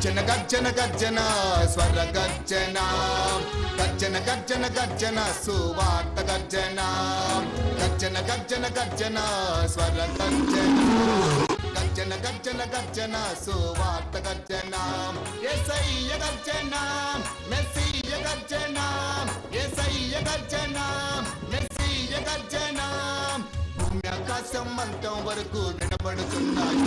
గర్జన గర్జన గర్జన స్వర గర్జన గర్జన గర్జన గర్జన సువార్త గర్జన గర్జన గర్జన గర్జన స్వర గర్జన గర్జన గర్జన గర్జన సువార్త గర్జన ఏసయ్య గర్జన మెస్సయ్య గర్జన ఏసయ్య గర్జన మెస్సయ్య గర్జన భూమి ఆకాశం అంతం వరకు వినబడుతున్నాయి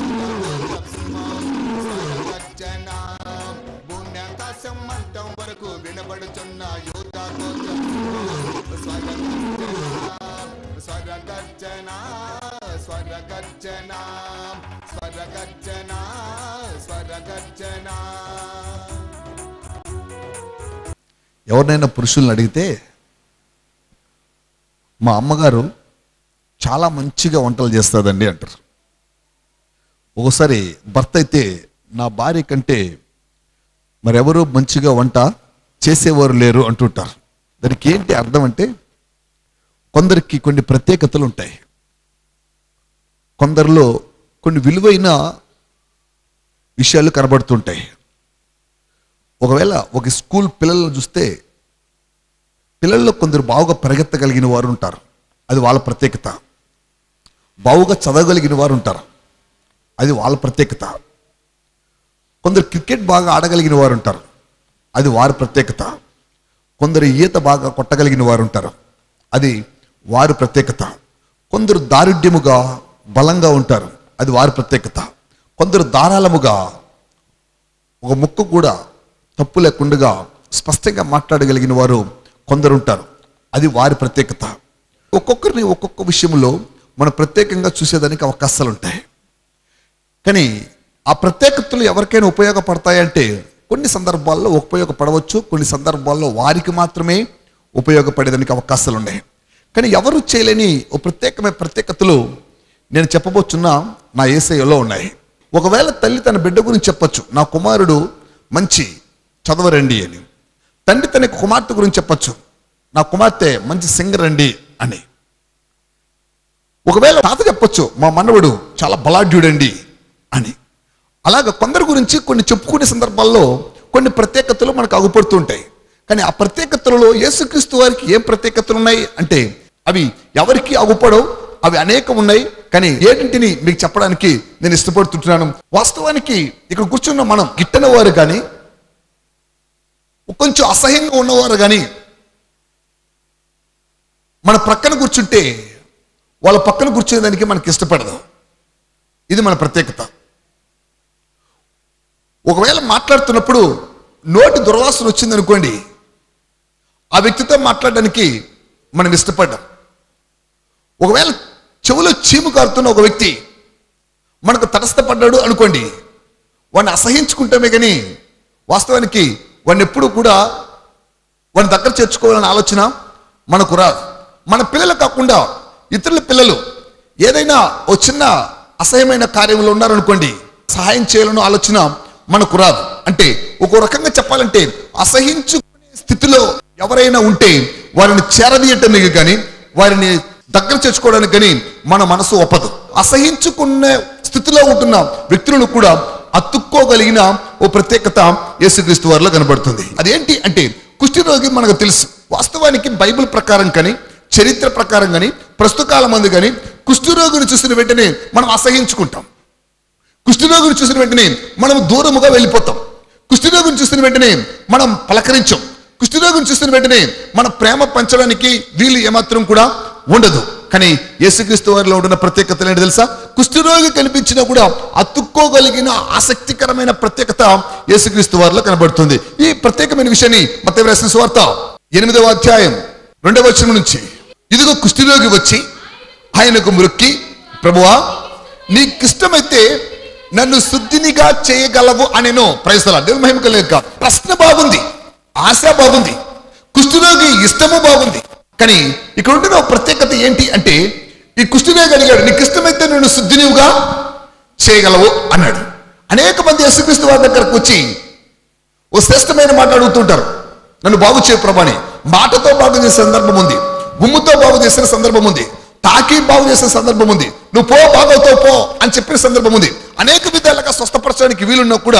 స్వర గర్జన భూమి ఆకాశం అంతం వరకు వినబడుతున్న యూత స్వర గర్జన స్వర గర్జన స్వర గర్జన స్వర గర్జన స్వర గర్జన ఎవరినైనా పురుషుల్ని అడిగితే మా అమ్మగారు చాలా మంచిగా వంటలు చేస్తుందండి అంటారు ఒకసారి భర్త అయితే నా భార్య కంటే మరెవరు మంచిగా వంట చేసేవారు లేరు అంటుంటారు దానికి ఏంటి అర్థం అంటే కొందరికి కొన్ని ప్రత్యేకతలు ఉంటాయి కొందరిలో కొన్ని విలువైన విషయాలు కనబడుతుంటాయి ఒకవేళ ఒక స్కూల్ పిల్లలను చూస్తే పిల్లల్లో కొందరు బాగా పరిగెత్తగలిగిన వారు ఉంటారు అది వాళ్ళ ప్రత్యేకత బావుగా చదవగలిగిన వారు ఉంటారు అది వాళ్ళ ప్రత్యేకత కొందరు క్రికెట్ బాగా ఆడగలిగిన వారు ఉంటారు అది వారి ప్రత్యేకత కొందరు ఈత బాగా కొట్టగలిగిన వారు ఉంటారు అది వారి ప్రత్యేకత కొందరు దారుఢ్యముగా బలంగా ఉంటారు అది వారి ప్రత్యేకత కొందరు ధారాళముగా ఒక ముక్క కూడా తప్పు లేకుండా స్పష్టంగా మాట్లాడగలిగిన వారు కొందరు ఉంటారు అది వారి ప్రత్యేకత ఒక్కొక్కరిని ఒక్కొక్క విషయంలో మనం ప్రత్యేకంగా చూసేదానికి అవకాశాలు ఉంటాయి కానీ ఆ ప్రత్యేకతలు ఎవరికైనా ఉపయోగపడతాయంటే కొన్ని సందర్భాల్లో ఉపయోగపడవచ్చు కొన్ని సందర్భాల్లో వారికి మాత్రమే ఉపయోగపడేదానికి అవకాశాలు ఉన్నాయి కానీ ఎవరు చేయలేని ఓ ప్రత్యేకమైన ప్రత్యేకతలు నేను చెప్పబోతున్న నా ఏసఐలో ఉన్నాయి ఒకవేళ తల్లి తన బిడ్డ గురించి చెప్పొచ్చు నా కుమారుడు మంచి చదవరండి అని తండ్రి తన కుమార్తె గురించి చెప్పొచ్చు నా కుమార్తె మంచి సింగర్ అండి అని ఒకవేళ తాత చెప్పొచ్చు మా మనవడు చాలా బలాఢ్యుడండి అని అలాగ కొందరి గురించి కొన్ని చెప్పుకునే సందర్భాల్లో కొన్ని ప్రత్యేకతలు మనకు అగుపడుతుంటాయి కానీ ఆ ప్రత్యేకతలలో యేసుక్రీస్తు వారికి ఏం ప్రత్యేకతలు ఉన్నాయి అంటే అవి ఎవరికి అగుపడవు అవి అనేకం ఉన్నాయి కానీ ఏంటిని మీకు చెప్పడానికి నేను ఇష్టపడుతుంటున్నాను వాస్తవానికి ఇక్కడ కూర్చున్న మనం గిట్టని వారు కానీ కొంచెం అసహ్యంగా ఉన్నవారు కానీ మన ప్రక్కన కూర్చుంటే వాళ్ళ పక్కన కూర్చునేదానికి మనకి ఇష్టపడదు ఇది మన ప్రత్యేకత ఒకవేళ మాట్లాడుతున్నప్పుడు నోటి దుర్వాసన వచ్చింది అనుకోండి ఆ వ్యక్తితో మాట్లాడడానికి మనం ఇష్టపడ్డాం ఒకవేళ చెవులో చీము కారుతున్న ఒక వ్యక్తి మనకు తటస్థపడ్డాడు అనుకోండి వాడిని అసహించుకుంటామే కానీ వాస్తవానికి వాడిని ఎప్పుడు కూడా వాడిని దగ్గర చేర్చుకోవాలనే ఆలోచన మనకు రాదు మన పిల్లలు కాకుండా ఇతరుల పిల్లలు ఏదైనా ఓ చిన్న అసహ్యమైన కార్యంలో ఉన్నారనుకోండి సహాయం చేయాలన్న ఆలోచన మనకు రాదు అంటే ఒక రకంగా చెప్పాలంటే అసహించుకునే స్థితిలో ఎవరైనా ఉంటే వారిని చేరదీయటానికి కానీ వారిని దగ్గర చేర్చుకోవడానికి కానీ మన మనసు ఒప్పదు అసహించుకునే స్థితిలో ఉంటున్న వ్యక్తులను కూడా అతుక్కోగలిగిన ఓ ప్రత్యేకత యేసుక్రీస్తు వారిలో కనబడుతుంది అదేంటి అంటే కుష్ఠరోగి మనకు తెలుసు వాస్తవానికి బైబిల్ ప్రకారం కానీ చరిత్ర ప్రకారం కానీ ప్రస్తుత కాలం మందు కానీ కుష్ఠరోగిని చూసిన వెంటనే మనం అసహించుకుంటాం కుష్ఠరోగిని చూసిన వెంటనే మనం దూరముగా వెళ్ళిపోతాం కుష్ఠరోగిని చూసిన వెంటనే మనం పలకరించాం కుష్ఠరోగిని చూసిన వెంటనే మన ప్రేమ పంచడానికి వీలు ఏమాత్రం కూడా ఉండదు కానీ యేసుక్రీస్తు వారిలో ఉంటున్న ప్రత్యేకత ఏంటి తెలుసా కుష్ఠరోగి కనిపించినా కూడా అతుక్కోగలిగిన ఆసక్తికరమైన ప్రత్యేకత యేసుక్రీస్తు వారిలో కనబడుతుంది ఈ ప్రత్యేకమైన విషయాన్ని మత రాసిన సువార్త ఎనిమిదవ అధ్యాయం రెండవ వచనం నుంచి ఇదిగో కుష్ఠరోగి వచ్చి ఆయనకు మృక్కి ప్రభువా నీకిష్టమైతే నన్ను శుద్ధినిగా చేయగలవు అనేను ప్రైసలా దేవుని మహిమ కలిగక ప్రశ్న బాగుంది ఆశ బాగుంది కుష్ఠరోగి ఇష్టము బాగుంది కానీ ఇక్కడ ఉంటున్న ఒక ప్రత్యేకత ఏంటి అంటే ఈ కుష్ఠరోగి అడిగాడు నీకు ఇష్టమైతే నేను శుద్ధినివుగా చేయగలవు అన్నాడు అనేక మంది యేసుక్రీస్తు వారి దగ్గరకు వచ్చి ఓ శ్రేష్టమైన మాట అడుగుతుంటారు నన్ను బాగు చేయ ప్రభాని మాటతో బాగు చేసే సందర్భం ఉంది గుమ్ముతో బాగు చేసిన సందర్భం ఉంది తాకి బాగు చేసిన సందర్భం ఉంది నువ్వు పో బాగవుతావు పో అని చెప్పిన సందర్భం ఉంది అనేక విధాలుగా స్వస్థపరచడానికి వీలున్నా కూడా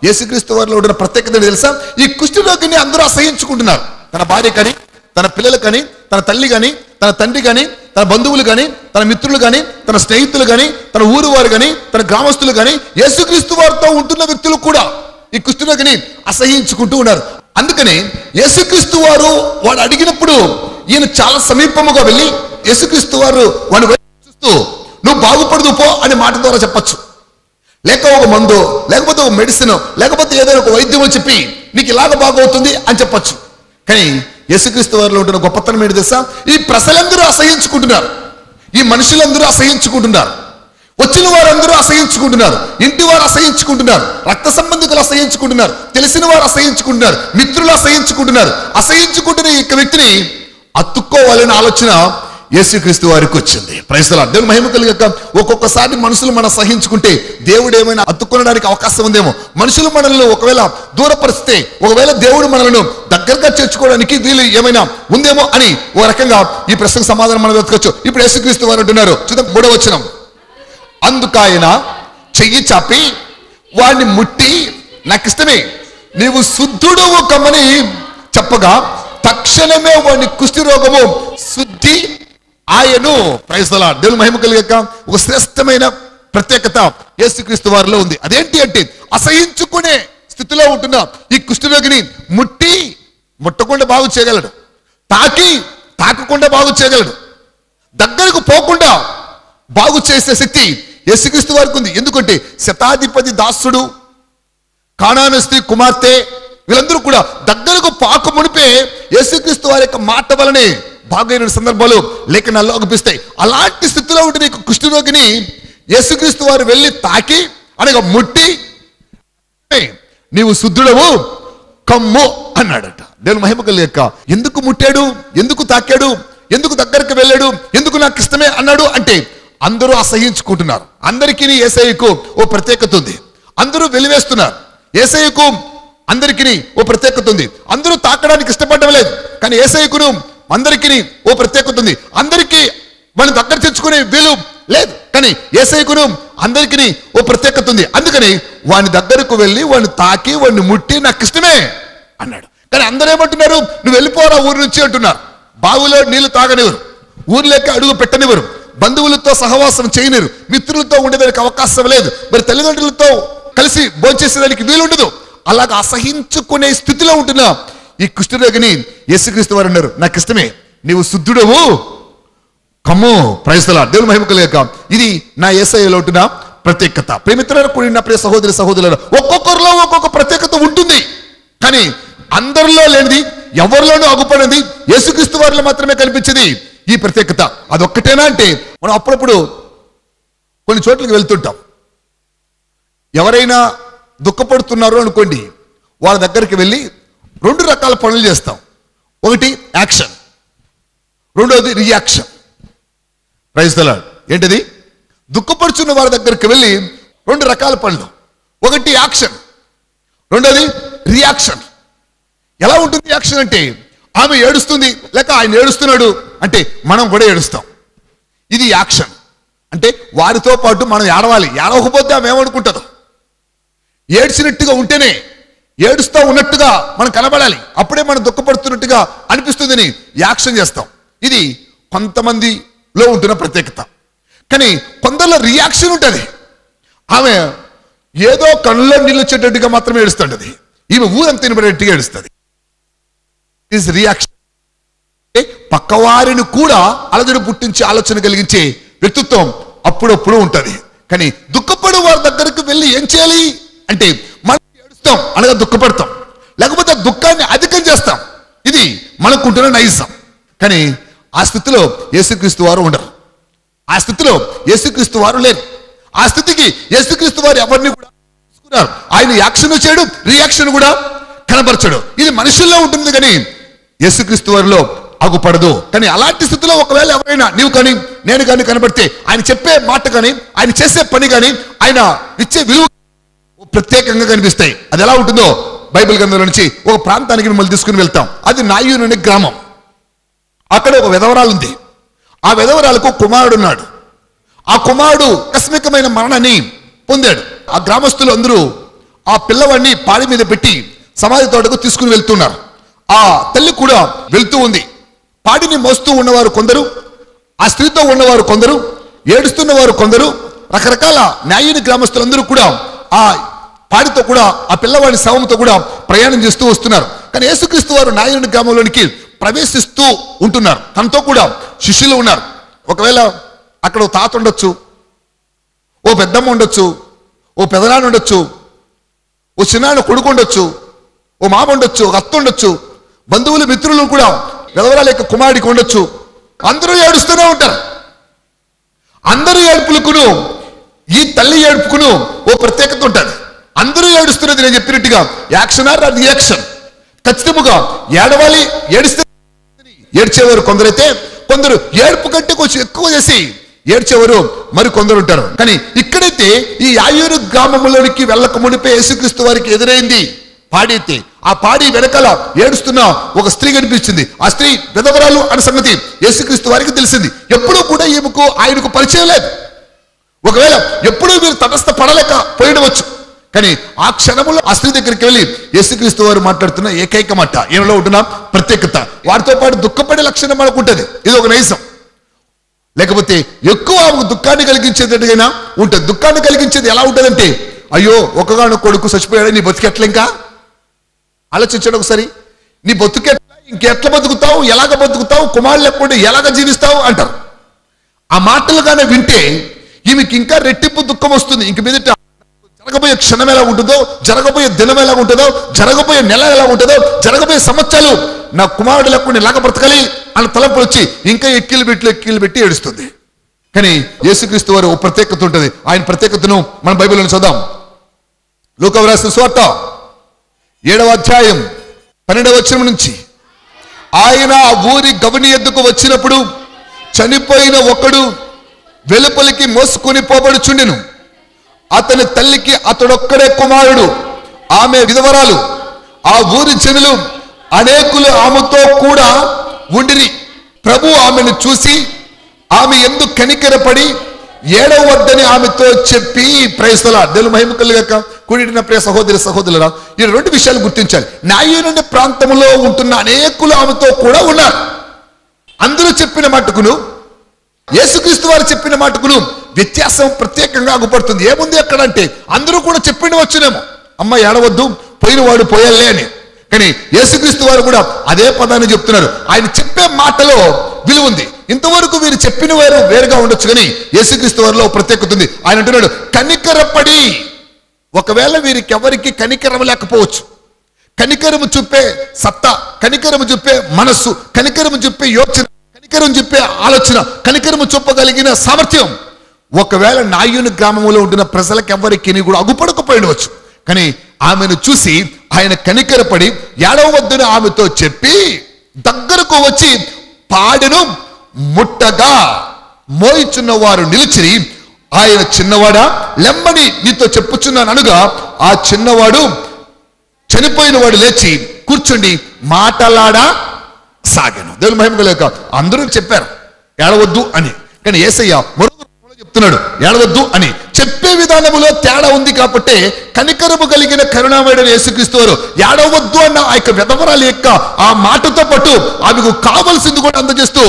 యేసుక్రీస్తు వారిలో ఉన్న ప్రత్యేకత ఏంటో తెలుసా ఈ కుష్ఠరోగిని అందరూ అసహించుకుంటున్నారు తన భార్య కానీ తన పిల్లలు కానీ తన తల్లి కానీ తన తండ్రి కానీ తన బంధువులు కానీ తన మిత్రులు కానీ తన స్నేహితులు కానీ తన ఊరు వారు కానీ తన గ్రామస్తులు కానీ యేసుక్రీస్తు వారితో ఉంటున్న వ్యక్తులు కూడా ఈ కుష్ఠరోగిని అసహించుకుంటూ ఉన్నారు అందుకని యేసుక్రీస్తు వారు వాడు అడిగినప్పుడు ఈయన చాలా సమీపముగా వెళ్ళి యేసుక్రీస్తు వారు వాడిని వైపు చూస్తూ నువ్వు బాగుపడదు పో అనే మాట ద్వారా చెప్పొచ్చు లేక ఒక మందు లేకపోతే ఒక మెడిసిన్ లేకపోతే ఏదైనా ఒక వైద్యమో చెప్పి నీకు ఇలాగ బాగవుతుంది అని చెప్పొచ్చు కానీ యేసుక్రీస్తు వారిలో ఉంటున్న గొప్పతనం ఏంటి తెలుసా ఈ ప్రజలందరూ అసహించుకుంటున్నారు ఈ మనుషులందరూ అసహించుకుంటున్నారు వచ్చిన వారందరూ అసహించుకుంటున్నారు ఇంటి వారు అసహించుకుంటున్నారు రక్త సంబంధికులు అసహించుకుంటున్నారు తెలిసిన వారు అసహించుకుంటున్నారు మిత్రులు అసహించుకుంటున్నారు అసహించుకుంటున్న ఈ యొక్క వ్యక్తిని అతుక్కోవాలనే ఆలోచన యేసుక్రీస్తు వారికి వచ్చింది ప్రైసలా దేవుని మహిమ కలిగాక ఒక్కొక్కసారి మనుషులు మనం సహించుకుంటే దేవుడు ఏమైనా అతుక్కొనడానికి అవకాశం ఉందేమో మనుషులు మనల్ని ఒకవేళ దూరపరిస్తే ఒకవేళ దేవుడు మనలను దగ్గరగా చేర్చుకోవడానికి వీలు ఏమైనా ఉందేమో అని ఓ రకంగా ఈ ప్రశ్నకు సమాధానం మనం వెతకచ్చు ఇప్పుడు యేసుక్రీస్తు వారు అంటున్నారు చూద్దాం మూడవ వచనం అందుకాయన చెయ్యి చాపి వాడిని ముట్టి నాకు ఇష్టమే నీవు శుద్ధుడు కమ్మని చెప్పగా తక్షణమే వాడిని కుష్టి రోగము శుద్ధి ఆయను ప్రైస్తలా దేవుని మహిమ కలిగాక ఒక శ్రేష్టమైన ప్రత్యేకత యేసుక్రీస్తు వారిలో ఉంది అదేంటి అంటే అసహించుకునే స్థితిలో ఉంటున్న ఈ కుష్ఠరోగిని ముట్టి ముట్టకుండా బాగు చేయగలడు తాకి తాకకుండా బాగు చేయగలడు దగ్గరకు పోకుండా బాగు చేసే శక్తి యేసుక్రీస్తు వారికి ఉంది ఎందుకంటే శతాధిపతి దాసుడు కానాను స్త్రీ కుమార్తె వీళ్ళందరూ కూడా దగ్గరకు పాకు మునిపే యేసుక్రీస్తు వారి యొక్క మాట వలనే బాగైన సందర్భాలు లేఖనాల్లో అనిపిస్తాయి అలాంటి స్థితిలో ఉంటే నీకు కుష్ఠరోగిని యేసుక్రీస్తు వారు వెళ్ళి తాకి అనగా ముట్టి "ఏయ్, నీవు శుద్ధుడవు కమ్ము అన్నాడట దేవుని మహిమ కలిగాక ఎందుకు ముట్టాడు ఎందుకు తాకాడు ఎందుకు దగ్గరికి వెళ్ళాడు ఎందుకు నాకు ఇష్టమే అన్నాడు అంటే అందరూ అసహించుకుంటున్నారు అందరికీ ఏసఐకు ఓ ప్రత్యేకత ఉంది అందరూ వెలివేస్తున్నారు ఏసఐకు అందరికీ ఓ ప్రత్యేకత ఉంది అందరూ తాకడానికి ఇష్టపడడం లేదు కానీ ఏసఐకును అందరికీ ఓ ప్రత్యేకత ఉంది అందరికీ మనం దగ్గర తెచ్చుకునే వీలు లేదు కానీ ఏసైకును అందరికీ ఓ ప్రత్యేకత ఉంది అందుకని వాని దగ్గరకు వెళ్ళి వాడిని తాకి వాడిని ముట్టి నాకు ఇష్టమే అన్నాడు కానీ అందరూ ఏమంటున్నారు నువ్వు వెళ్ళిపోరా ఊరి నుంచి అంటున్నారు బావిలో నీళ్లు తాగనివ్వరు ఊర్లోకి అడుగు పెట్టనివ్వరు బంధువులతో సహవాసం చేయనిరు మిత్రులతో ఉండేదానికి అవకాశం లేదు మరి తల్లిదండ్రులతో కలిసి భోంచేసేదానికి వీలు ఉండదు అలాగ అసహించుకునే స్థితిలో ఉంటున్న ఈ కుష్ఠరోగిని యేసుక్రీస్తు వారు అన్నారు నాకు ఇష్టమే నీవు శుద్ధుడవు కమ్ము ప్రైస్తలా దేవుని మహిమ కలిగాక ఇది నా ఏసఐలో ఉంటున్న ప్రత్యేకత ప్రేమిత్రులను కూడిన ప్రియ సహోదరి సహోదరులు ఒక్కొక్కరిలో ఒక్కొక్క ప్రత్యేకత ఉంటుంది కానీ అందరిలో లేనిది ఎవరిలోనూ అగుపడినది యేసుక్రీస్తు వారిలో మాత్రమే కనిపించేది ఈ ప్రత్యేకత అదొక్కటేనా అంటే మనం అప్పుడప్పుడు కొన్ని చోట్లకి వెళ్తుంటాం ఎవరైనా దుఃఖపడుతున్నారు అనుకోండి వాళ్ళ దగ్గరికి వెళ్ళి రెండు రకాల పనులు చేస్తాం ఒకటి యాక్షన్ రెండోది రియాక్షన్ ప్రైజ్ దలాడ్ ఏంటిది దుఃఖపడుచున్న వారి దగ్గరికి వెళ్ళి రెండు రకాల పనులు ఒకటి యాక్షన్ రెండోది రియాక్షన్ ఎలా ఉంటుంది యాక్షన్ అంటే ఆమె ఏడుస్తుంది లేక ఆయన ఏడుస్తున్నాడు అంటే మనం కూడా ఏడుస్తాం ఇది యాక్షన్ అంటే వారితో పాటు మనం ఏడవాలి ఏడవకపోతే ఆమె ఏమనుకుంటుందో ఏడ్చినట్టుగా ఉంటేనే ఏడుస్తూ ఉన్నట్టుగా మనం కనబడాలి అప్పుడే మనం దుఃఖపడుతున్నట్టుగా అనిపిస్తుందని యాక్షన్ చేస్తాం ఇది కొంతమందిలో ఉంటున్న ప్రత్యేకత కానీ కొందరిలో రియాక్షన్ ఉంటుంది ఆమె ఏదో కళ్ళలో నీళ్ళు వచ్చేటట్టుగా మాత్రమే ఏడుస్తుంటది ఈమె ఊరంతా తినబడేట్టుగా ఏడుస్తుంది ఇస్ రియాక్షన్ అంటే పక్కవారిని కూడా అలజడి పుట్టించి ఆలోచన కలిగించే వ్యక్తిత్వం అప్పుడప్పుడు ఉంటది కానీ దుఃఖపడు వారి దగ్గరకు వెళ్ళి ఏం చేయాలి అంటే మనం ఏడుస్తాం అనగా దుఃఖపడతాం లేకపోతే దుఃఖాన్ని అధికం చేస్తాం ఇది మనకుంటున్న నైజం కానీ ఆ స్థితిలో యేసుక్రీస్తు వారు ఉండరు ఆ స్థితిలో యేసుక్రీస్తు వారు లేరు ఆ స్థితికి యేసుక్రీస్తు వారు ఎవరిని కూడా తీసుకున్నారు ఆయన యాక్షన్ చేయడు రియాక్షన్ కూడా కనబరచడు ఇది మనుషుల్లో ఉంటుంది కానీ యేసుక్రీస్తు వారిలో అగుపడదు కానీ అలాంటి స్థితిలో ఒకవేళ ఎవరైనా నీవు కానీ నేను కానీ కనబడితే ఆయన చెప్పే మాట కానీ ఆయన చేసే పని కానీ ఆయన ఇచ్చే విలువ ప్రత్యేకంగా కనిపిస్తాయి అది ఎలా ఉంటుందో బైబిల్ గ్రంథంలో నుంచి ఒక ప్రాంతానికి మిమ్మల్ని తీసుకుని వెళ్తాం అది నాయూన్ అనే గ్రామం అక్కడ ఒక విధవరాలు ఉంది ఆ విధవరాలకు కుమారుడు ఉన్నాడు ఆ కుమారుడు ఆకస్మికమైన మరణాన్ని పొందాడు ఆ గ్రామస్తులు అందరూ ఆ పిల్లవాడిని పాడి మీద పెట్టి సమాధి తోటకు తీసుకుని వెళ్తున్నారు ఆ తల్లి కూడా వెళ్తూ ఉంది పాడిని మోస్తూ ఉన్నవారు కొందరు ఆ స్త్రీతో ఉన్నవారు కొందరు ఏడుస్తున్న వారు కొందరు రకరకాల న్యాయుని గ్రామస్తులందరూ కూడా ఆ పాడితో కూడా ఆ పిల్లవాడి శవంతో కూడా ప్రయాణం చేస్తూ వస్తున్నారు కానీ యేసుక్రీస్తు వారు నాయనుని గ్రామంలోనికి ప్రవేశిస్తూ ఉంటున్నారు తనతో కూడా శిష్యులు ఉన్నారు ఒకవేళ అక్కడ ఓ తాత ఉండొచ్చు ఓ పెద్దమ్మ ఉండొచ్చు ఓ పెదనాన్న ఉండొచ్చు ఓ చిన్నాన్న కొడుకు ఉండొచ్చు ఓ మామ ఉండొచ్చు ఒక అత్త ఉండొచ్చు బంధువులు మిత్రులు కూడా వెదవరాల యొక్క కుమారుడికి ఉండొచ్చు అందరూ ఏడుస్తూనే ఉంటారు అందరూ ఏడుపులకును ఈ తల్లి ఏడుపుకును ఓ ప్రత్యేకత ఉంటుంది అందరూ ఏడుస్తున్నది నేను చెప్పినట్టుగా యాక్షన్ ఆర్ రియాక్షన్ ఖచ్చితముగా ఏడవాలి ఏడిస్తే ఏడ్చేవారు కొందరైతే కొందరు ఏడుపు కంటే కొంచెం ఎక్కువ చేసి ఏడ్చేవారు మరి కొందరు ఉంటారు కానీ ఇక్కడైతే ఈ ఆయూరు గ్రామంలోనికి వెళ్ళక మునిపే యేసుక్రీస్తు వారికి ఎదురైంది పాడైతే ఆ పాడి వెనకాల ఏడుస్తున్న ఒక స్త్రీ కనిపించింది ఆ స్త్రీ విధవరాలు అనే సంగతి యేసుక్రీస్తు వారికి తెలిసింది ఎప్పుడూ కూడా ఈమెకు ఆయనకు పరిచయం లేదు ఒకవేళ ఎప్పుడూ మీరు తటస్థ పడలేక పోయిడవచ్చు కానీ ఆ క్షణంలో ఆ స్త్రీ దగ్గరికి వెళ్ళి యేసుక్రీస్తు వారు మాట్లాడుతున్న ఏకైక మాట ఏమిలో ఉంటున్న ప్రత్యేకత వారితో పాటు దుఃఖపడే లక్షణం మనకు ఉంటుంది ఇది ఒక నైజం లేకపోతే ఎక్కువ ఆమెకు దుఃఖాన్ని కలిగించేటట్టుగా ఉంటుంది దుఃఖాన్ని కలిగించేది ఎలా ఉంటుందంటే అయ్యో ఒకగాను కొడుకు చచ్చిపోయాడు నీ బతికెట్ల ఇంకా ఆలోచించాడు ఒకసారి నీ బతుకెట్లా ఇంకెట్లా బతుకుతావు ఎలాగ బతుకుతావు కుమారులు లేకుండా ఎలాగ జీవిస్తావు అంటారు ఆ మాటలుగానే వింటే ఈమెకి ఇంకా రెట్టింపు దుఃఖం వస్తుంది ఇంక మీదట జరగబోయే క్షణం ఎలా ఉంటుందో జరగబోయే దినం ఎలా ఉంటుందో జరగబోయే నెల ఎలా ఉంటుందో జరగబోయే సంవత్సరాలు నా కుమారుడు లేకుండా ఎలాగ బ్రతకాలి అన్న తలంపులు వచ్చి ఇంకా ఎక్కిలు పెట్టి ఎక్కిలు పెట్టి ఏడుస్తుంది కానీ యేసుక్రీస్తు వారు ఓ ప్రత్యేకత ఉంటుంది ఆయన ప్రత్యేకతను మన బైబిల్లో చదుదాం లోకవరాసిన స్వార్త ఏడవ అధ్యాయం పన్నెండవ వచనం నుంచి ఆయన ఆ ఊరి గవని ఎద్దుకు వచ్చినప్పుడు చనిపోయిన ఒకడు వెలుపలికి మోసుకొని పోబడుచుండెను అతని తల్లికి అతడొక్కడే కుమారుడు ఆమె విధవరాలు ఆ ఊరి జనులు అనేకులు ఆమెతో కూడా ఉండిరి ప్రభు ఆమెను చూసి ఆమె ఎందుకు కనికరపడి ఏడవ వద్దని ఆమెతో చెప్పి ప్రయస్తలా దేవుని మహిమ కలుగాక కూడిన ప్రియ సహోదరి సహోదరుల ఈ రెండు విషయాలు గుర్తించాలి నాయుని ప్రాంతంలో ఉంటున్న అనేకులు ఆమెతో కూడా ఉన్నారు అందరూ చెప్పిన మట్టుకును యేసుక్రీస్తు వారు చెప్పిన మాటకును వ్యత్యాసం ప్రత్యేకంగా అగుపడుతుంది ఏముంది అక్కడ అంటే అందరూ కూడా చెప్పిన వచ్చునేమో అమ్మ ఏడవద్దు పోయిన వాడు పోయాలే అని కానీ యేసుక్రీస్తు వారు కూడా అదే పదాన్ని చెప్తున్నారు ఆయన చెప్పే మాటలో విలువ ఉంది ఇంతవరకు వీరు చెప్పిన వారు వేరుగా ఉండొచ్చు కానీ యేసుక్రీస్తు వారిలో ఒక ప్రత్యేకత ఉంది ఆయన అంటున్నాడు కనికరపడి ఒకవేళ వీరికి ఎవరికి కనికరం లేకపోవచ్చు కనికరము చూపే సత్తా కనికరము చూపే మనస్సు కనికరము చూపే యోచన కనికరం చెప్పే ఆలోచన కనికరము చూపగలిగిన సామర్థ్యం ఒకవేళ నాయుని గ్రామంలో ఉంటున్న ప్రజలకు ఎవరికి కూడా అగుపడకపోయినవచ్చు కానీ ఆమెను చూసి ఆయన కనికరపడి ఏడవ వద్దున ఆమెతో చెప్పి దగ్గరకు వచ్చి పాడెను ముట్టగా మోయిచున్న వారు నిలిచి ఆయన చిన్నవాడా లెమ్మని నీతో చెప్పుచున్నాను అనగా ఆ చిన్నవాడు చనిపోయిన వాడు లేచి కూర్చుండి మాటలాడా సాగాను దేవుని మహిమ లేక అందరూ చెప్పారు ఏడవద్దు అని కానీ ఏసయ్య మరొక రూపంలో చెప్తున్నాడు ఏడవద్దు అని చెప్పే విధానములో తేడా ఉంది కాబట్టి కనికరము కలిగిన కరుణామయుడైన యేసుక్రీస్తు వారు ఏడవద్దు అన్న ఆ యొక్క విధవరాలి యొక్క ఆ మాటతో పాటు ఆమెకు కావలసింది కూడా అందజేస్తూ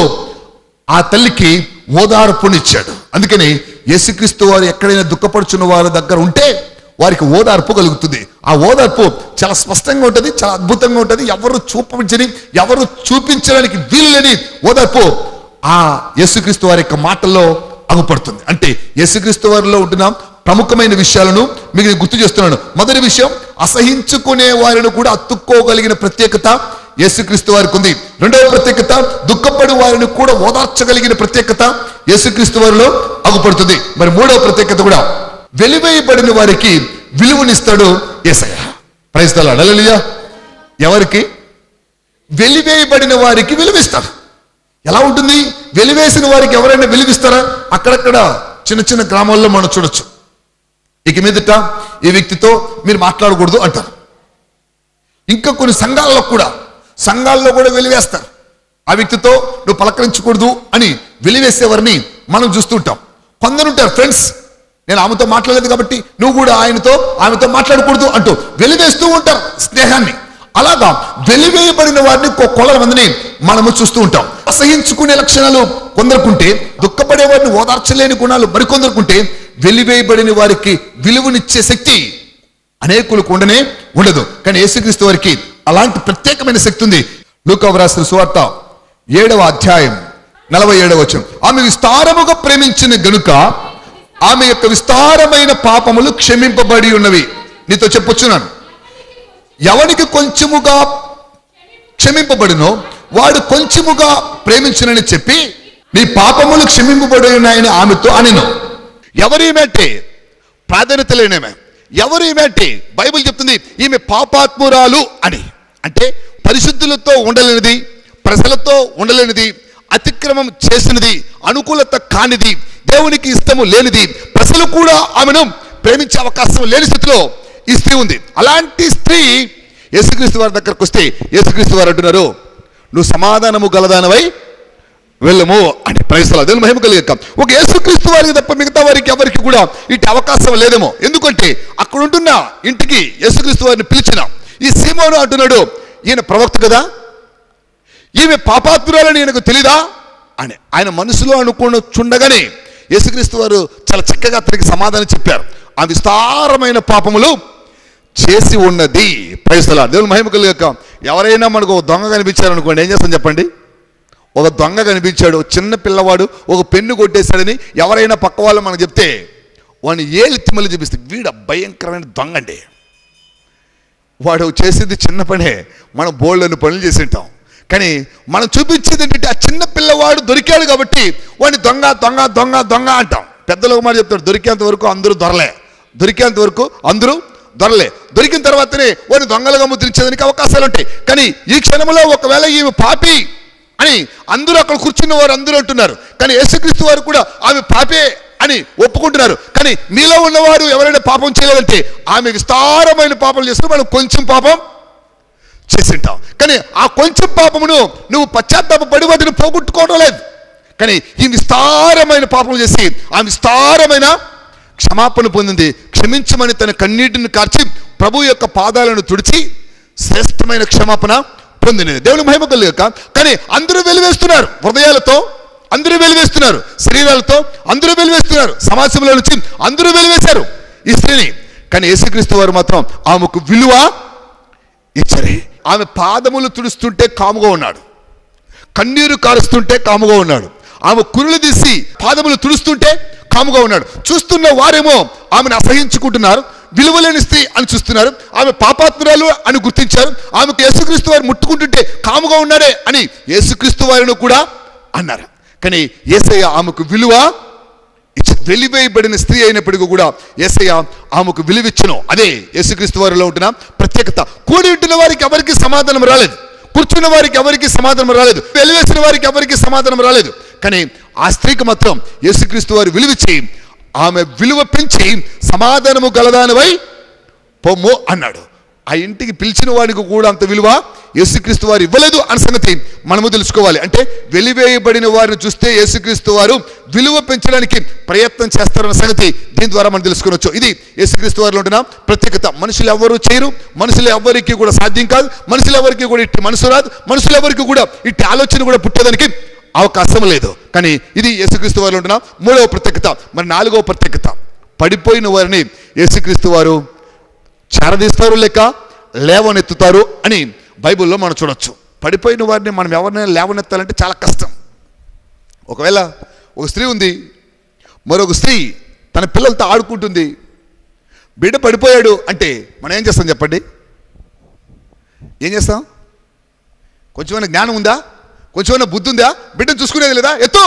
ఆ తల్లికి ఓదార్పునిచ్చాడు అందుకని యేసుక్రీస్తు వారు ఎక్కడైనా దుఃఖపడుచున్న వారి దగ్గర ఉంటే వారికి ఓదార్పు కలుగుతుంది ఆ ఓదార్పు చాలా స్పష్టంగా ఉంటుంది చాలా అద్భుతంగా ఉంటుంది ఎవరు చూపించని ఎవరు చూపించడానికి వీలులేని ఓదార్పు ఆ యేసుక్రీస్తు వారి యొక్క మాటల్లో అగుపడుతుంది అంటే యేసుక్రీస్తు వారిలో ఉంటున్న ప్రముఖమైన విషయాలను మీకు నేను గుర్తు చేస్తున్నాను మొదటి విషయం అసహించుకునే వారిని కూడా అత్తుక్కోగలిగిన ప్రత్యేకత యేసుక్రీస్తు వారికి ఉంది రెండవ ప్రత్యేకత దుఃఖపడి వారిని కూడా ఓదార్చగలిగిన ప్రత్యేకత యేసుక్రీస్తు వారిలో అగుపడుతుంది మరి మూడవ ప్రత్యేకత కూడా వెలివేయబడిన వారికి విలువనిస్తాడు ఏసయ్య ప్రైస్తల అడలియా ఎవరికి వెలివేయబడిన వారికి విలువిస్తారు ఎలా ఉంటుంది వెలివేసిన వారికి ఎవరైనా విలువిస్తారా అక్కడక్కడ చిన్న చిన్న గ్రామాల్లో మనం చూడొచ్చు ఇక మీదట ఈ వ్యక్తితో మీరు మాట్లాడకూడదు అంటారు ఇంకా కొన్ని సంఘాల్లో కూడా సంఘాల్లో కూడా వెలివేస్తారు ఆ వ్యక్తితో నువ్వు పలకరించకూడదు అని వెలివేసేవారిని మనం చూస్తుంటాం కొందరుంటారు ఫ్రెండ్స్ నేను ఆమెతో మాట్లాడలేదు కాబట్టి నువ్వు కూడా ఆయనతో ఆమెతో మాట్లాడకూడదు అంటూ వెలివేస్తూ ఉంటారు స్నేహాన్ని అలాగా వెలివేయబడిన వారిని కొ- కొలల మందిని మనము చూస్తూ ఉంటాం అసహించుకునే లక్షణాలు కొందరుకుంటే దుఃఖపడే వారిని ఓదార్చలేని గుణాలు మరికొందరుకుంటే వెలివేయబడిన వారికి విలువనిచ్చే శక్తి అనేకులకు ఉండనే ఉండదు కానీ యేసుక్రీస్తు వారికి అలాంటి ప్రత్యేకమైన శక్తి ఉంది లూకావు రాసిన సువార్త ఏడవ అధ్యాయం నలభై ఏడవ వచనం ఆమె విస్తారముగా ప్రేమించిన గనుక ఆమె యొక్క విస్తారమైన పాపములు క్షమింపబడి ఉన్నవి నీతో చెప్పొచ్చున్నాను ఎవనికి కొంచెముగా క్షమింపబడినో వాడు కొంచెముగా ప్రేమించునని చెప్పి నీ పాపములు క్షమింపబడి ఉన్నాయని ఆమెతో అనిను ఎవరేమంటే ప్రాధాన్యత లేనేమే ఎవరు ఈమె అంటే బైబిల్ చెప్తుంది ఈమె పాపాత్మురాలు అని అంటే పరిశుద్ధులతో ఉండలేనిది ప్రజలతో ఉండలేనిది అతిక్రమం చేసినది అనుకూలత కానిది దేవునికి ఇష్టము లేనిది ప్రజలు కూడా ఆమెను ప్రేమించే అవకాశం లేని స్థితిలో ఈ స్త్రీ ఉంది అలాంటి స్త్రీ యేసుక్రీస్తు వారి దగ్గరకు వస్తే యేసుక్రీస్తు వారు అంటున్నారు నువ్వు సమాధానము గలదానవై వెళ్ళము అని ప్రయత్నాలు దేవుని మహిమ కలిగాక ఒక యేసుక్రీస్తు వారికి తప్ప మిగతా వారికి ఎవరికి కూడా ఇటు అవకాశం లేదేమో ఎందుకంటే అక్కడ ఉంటున్న ఇంటికి యేసుక్రీస్తు వారిని పిలిచిన ఈ సీమోను అంటున్నాడు ఈయన ప్రవక్త కదా ఈమె పాపాత్మురాలని ఈయనకు తెలీదా అని ఆయన మనసులో అనుకుని చుండగానే యేసుక్రీస్తు వారు చాలా చక్కగా అతనికి సమాధానం చెప్పారు ఆ విస్తారమైన పాపములు చేసి ఉన్నది ప్రయత్నాలు దేవుని మహిమ కలిగాక ఎవరైనా మనకు ఒక దొంగ కనిపించారు అనుకోండి ఏం చేస్తాం చెప్పండి ఒక దొంగ కనిపించాడు ఒక చిన్న పిల్లవాడు ఒక పెన్ను కొట్టేశాడని ఎవరైనా పక్క వాళ్ళు మనకు చెప్తే వాడిని ఏలెత్తి మళ్ళీ చూపిస్తే వీడ భయంకరమైన దొంగ అండి వాడు చేసింది చిన్న పనే మనం బోల్డని పనులు చేసి ఉంటాం కానీ మనం చూపించేది ఏంటంటే ఆ చిన్న పిల్లవాడు దొరికాడు కాబట్టి వాడిని దొంగ దొంగ దొంగ దొంగ అంటాం పెద్దలు ఒక మాట చెప్తాడు దొరికేంత వరకు అందరూ దొరలే దొరికేంత వరకు అందరూ దొరలే దొరికిన తర్వాతనే వాడిని దొంగలుగా ముద్రించేదానికి అవకాశాలు ఉంటాయి కానీ ఈ క్షణంలో ఒకవేళ ఈమె పాపి అని అందరూ అక్కడ కూర్చున్న వారు అందరూ అంటున్నారు కానీ యేసుక్రీస్తు వారు కూడా ఆమె పాపే అని ఒప్పుకుంటున్నారు కానీ మీలో ఉన్నవారు ఎవరైనా పాపం చేయలేదంటే ఆమె విస్తారమైన పాపం చేస్తే మనం కొంచెం పాపం చేసింటాం కానీ ఆ కొంచెం పాపమును నువ్వు పశ్చాత్తాప పడి వాటిని పోగొట్టుకోవడం లేదు కానీ ఈ విస్తారమైన పాపం చేసి ఆ విస్తారమైన క్షమాపణ పొందింది క్షమించమని తన కన్నీటిని కార్చి ప్రభు యొక్క పాదాలను తుడిచి శ్రేష్టమైన క్షమాపణ పొందినది దేవుని మహిమ కలుగక కానీ అందరూ వెలివేస్తున్నారు హృదయాలతో అందరూ వెలివేస్తున్నారు శరీరాలతో అందరూ వెలివేస్తున్నారు సమాజంలో నుంచి అందరూ వెలివేశారు ఈ స్త్రీని కానీ యేసుక్రీస్తు వారు మాత్రం ఆమెకు విలువ ఇచ్చరే ఆమె పాదములు తుడుస్తుంటే కాముగా ఉన్నాడు కన్నీరు కారుస్తుంటే కాముగా ఉన్నాడు ఆమె కురులు తీసి పాదములు తుడుస్తుంటే కాముగా ఉన్నాడు చూస్తున్న వారేమో ఆమెను అసహించుకుంటున్నారు విలువలేని స్త్రీ అని చూస్తున్నారు ఆమె పాపాత్మురాలు అని గుర్తించారు ఆమెకు యేసుక్రీస్తు వారు ముట్టుకుంటుంటే కాముగా ఉన్నాడే అని యేసుక్రీస్తు వారిని కూడా అన్నారు కానీ ఏసయ్య ఆమెకు విలువ ఇచ్చి వెలివేయబడిన స్త్రీ అయినప్పటికీ కూడా ఏసయ్య ఆమెకు విలువిచ్చను అదే యేసుక్రీస్తు వారిలో ఉంటున్న ప్రత్యేకత కూడి ఉంటున్న వారికి ఎవరికి సమాధానం రాలేదు కూర్చున్న వారికి ఎవరికి సమాధానం రాలేదు వెలివేసిన వారికి ఎవరికి సమాధానం రాలేదు కానీ ఆ స్త్రీకి మాత్రం యేసుక్రీస్తు వారు విలువిచ్చి ఆమె విలువ పెంచి సమాధానము గలదానివై పొమ్ము అన్నాడు ఆ ఇంటికి పిలిచిన వాడికి కూడా అంత విలువ యేసుక్రీస్తు వారు ఇవ్వలేదు అన్న సంగతి మనము తెలుసుకోవాలి అంటే వెలివేయబడిన వారిని చూస్తే యేసుక్రీస్తు వారు విలువ పెంచడానికి ప్రయత్నం చేస్తారన్న సంగతి దీని ద్వారా మనం తెలుసుకోవచ్చు ఇది యేసుక్రీస్తు వారిలో ఉంటున్న ప్రత్యేకత మనుషులు ఎవరు చేయరు మనుషులు ఎవరికి కూడా సాధ్యం కాదు మనుషులు ఎవరికి కూడా ఇట్టి మనసు రాదు మనుషులు ఎవరికి కూడా ఇట్టి ఆలోచన కూడా పుట్టేదానికి అవకాశం లేదు కానీ ఇది యేసుక్రీస్తు వారిలో ఉంటున్న మూడవ ప్రత్యేకత మరి నాలుగవ ప్రత్యేకత పడిపోయిన వారిని యేసుక్రీస్తు వారు చేరదీస్తారు లేక లేవనెత్తుతారు అని బైబిల్లో మనం చూడొచ్చు పడిపోయిన వారిని మనం ఎవరినైనా లేవనెత్తాలంటే చాలా కష్టం ఒకవేళ ఒక స్త్రీ ఉంది మరొక స్త్రీ తన పిల్లలతో ఆడుకుంటుంది బిడ్డ పడిపోయాడు అంటే మనం ఏం చేస్తాం చెప్పండి ఏం చేస్తాం కొంచెమైనా జ్ఞానం ఉందా కొంచెమైనా బుద్ధి ఉందా బిడ్డను చూసుకునేది లేదా ఎత్తు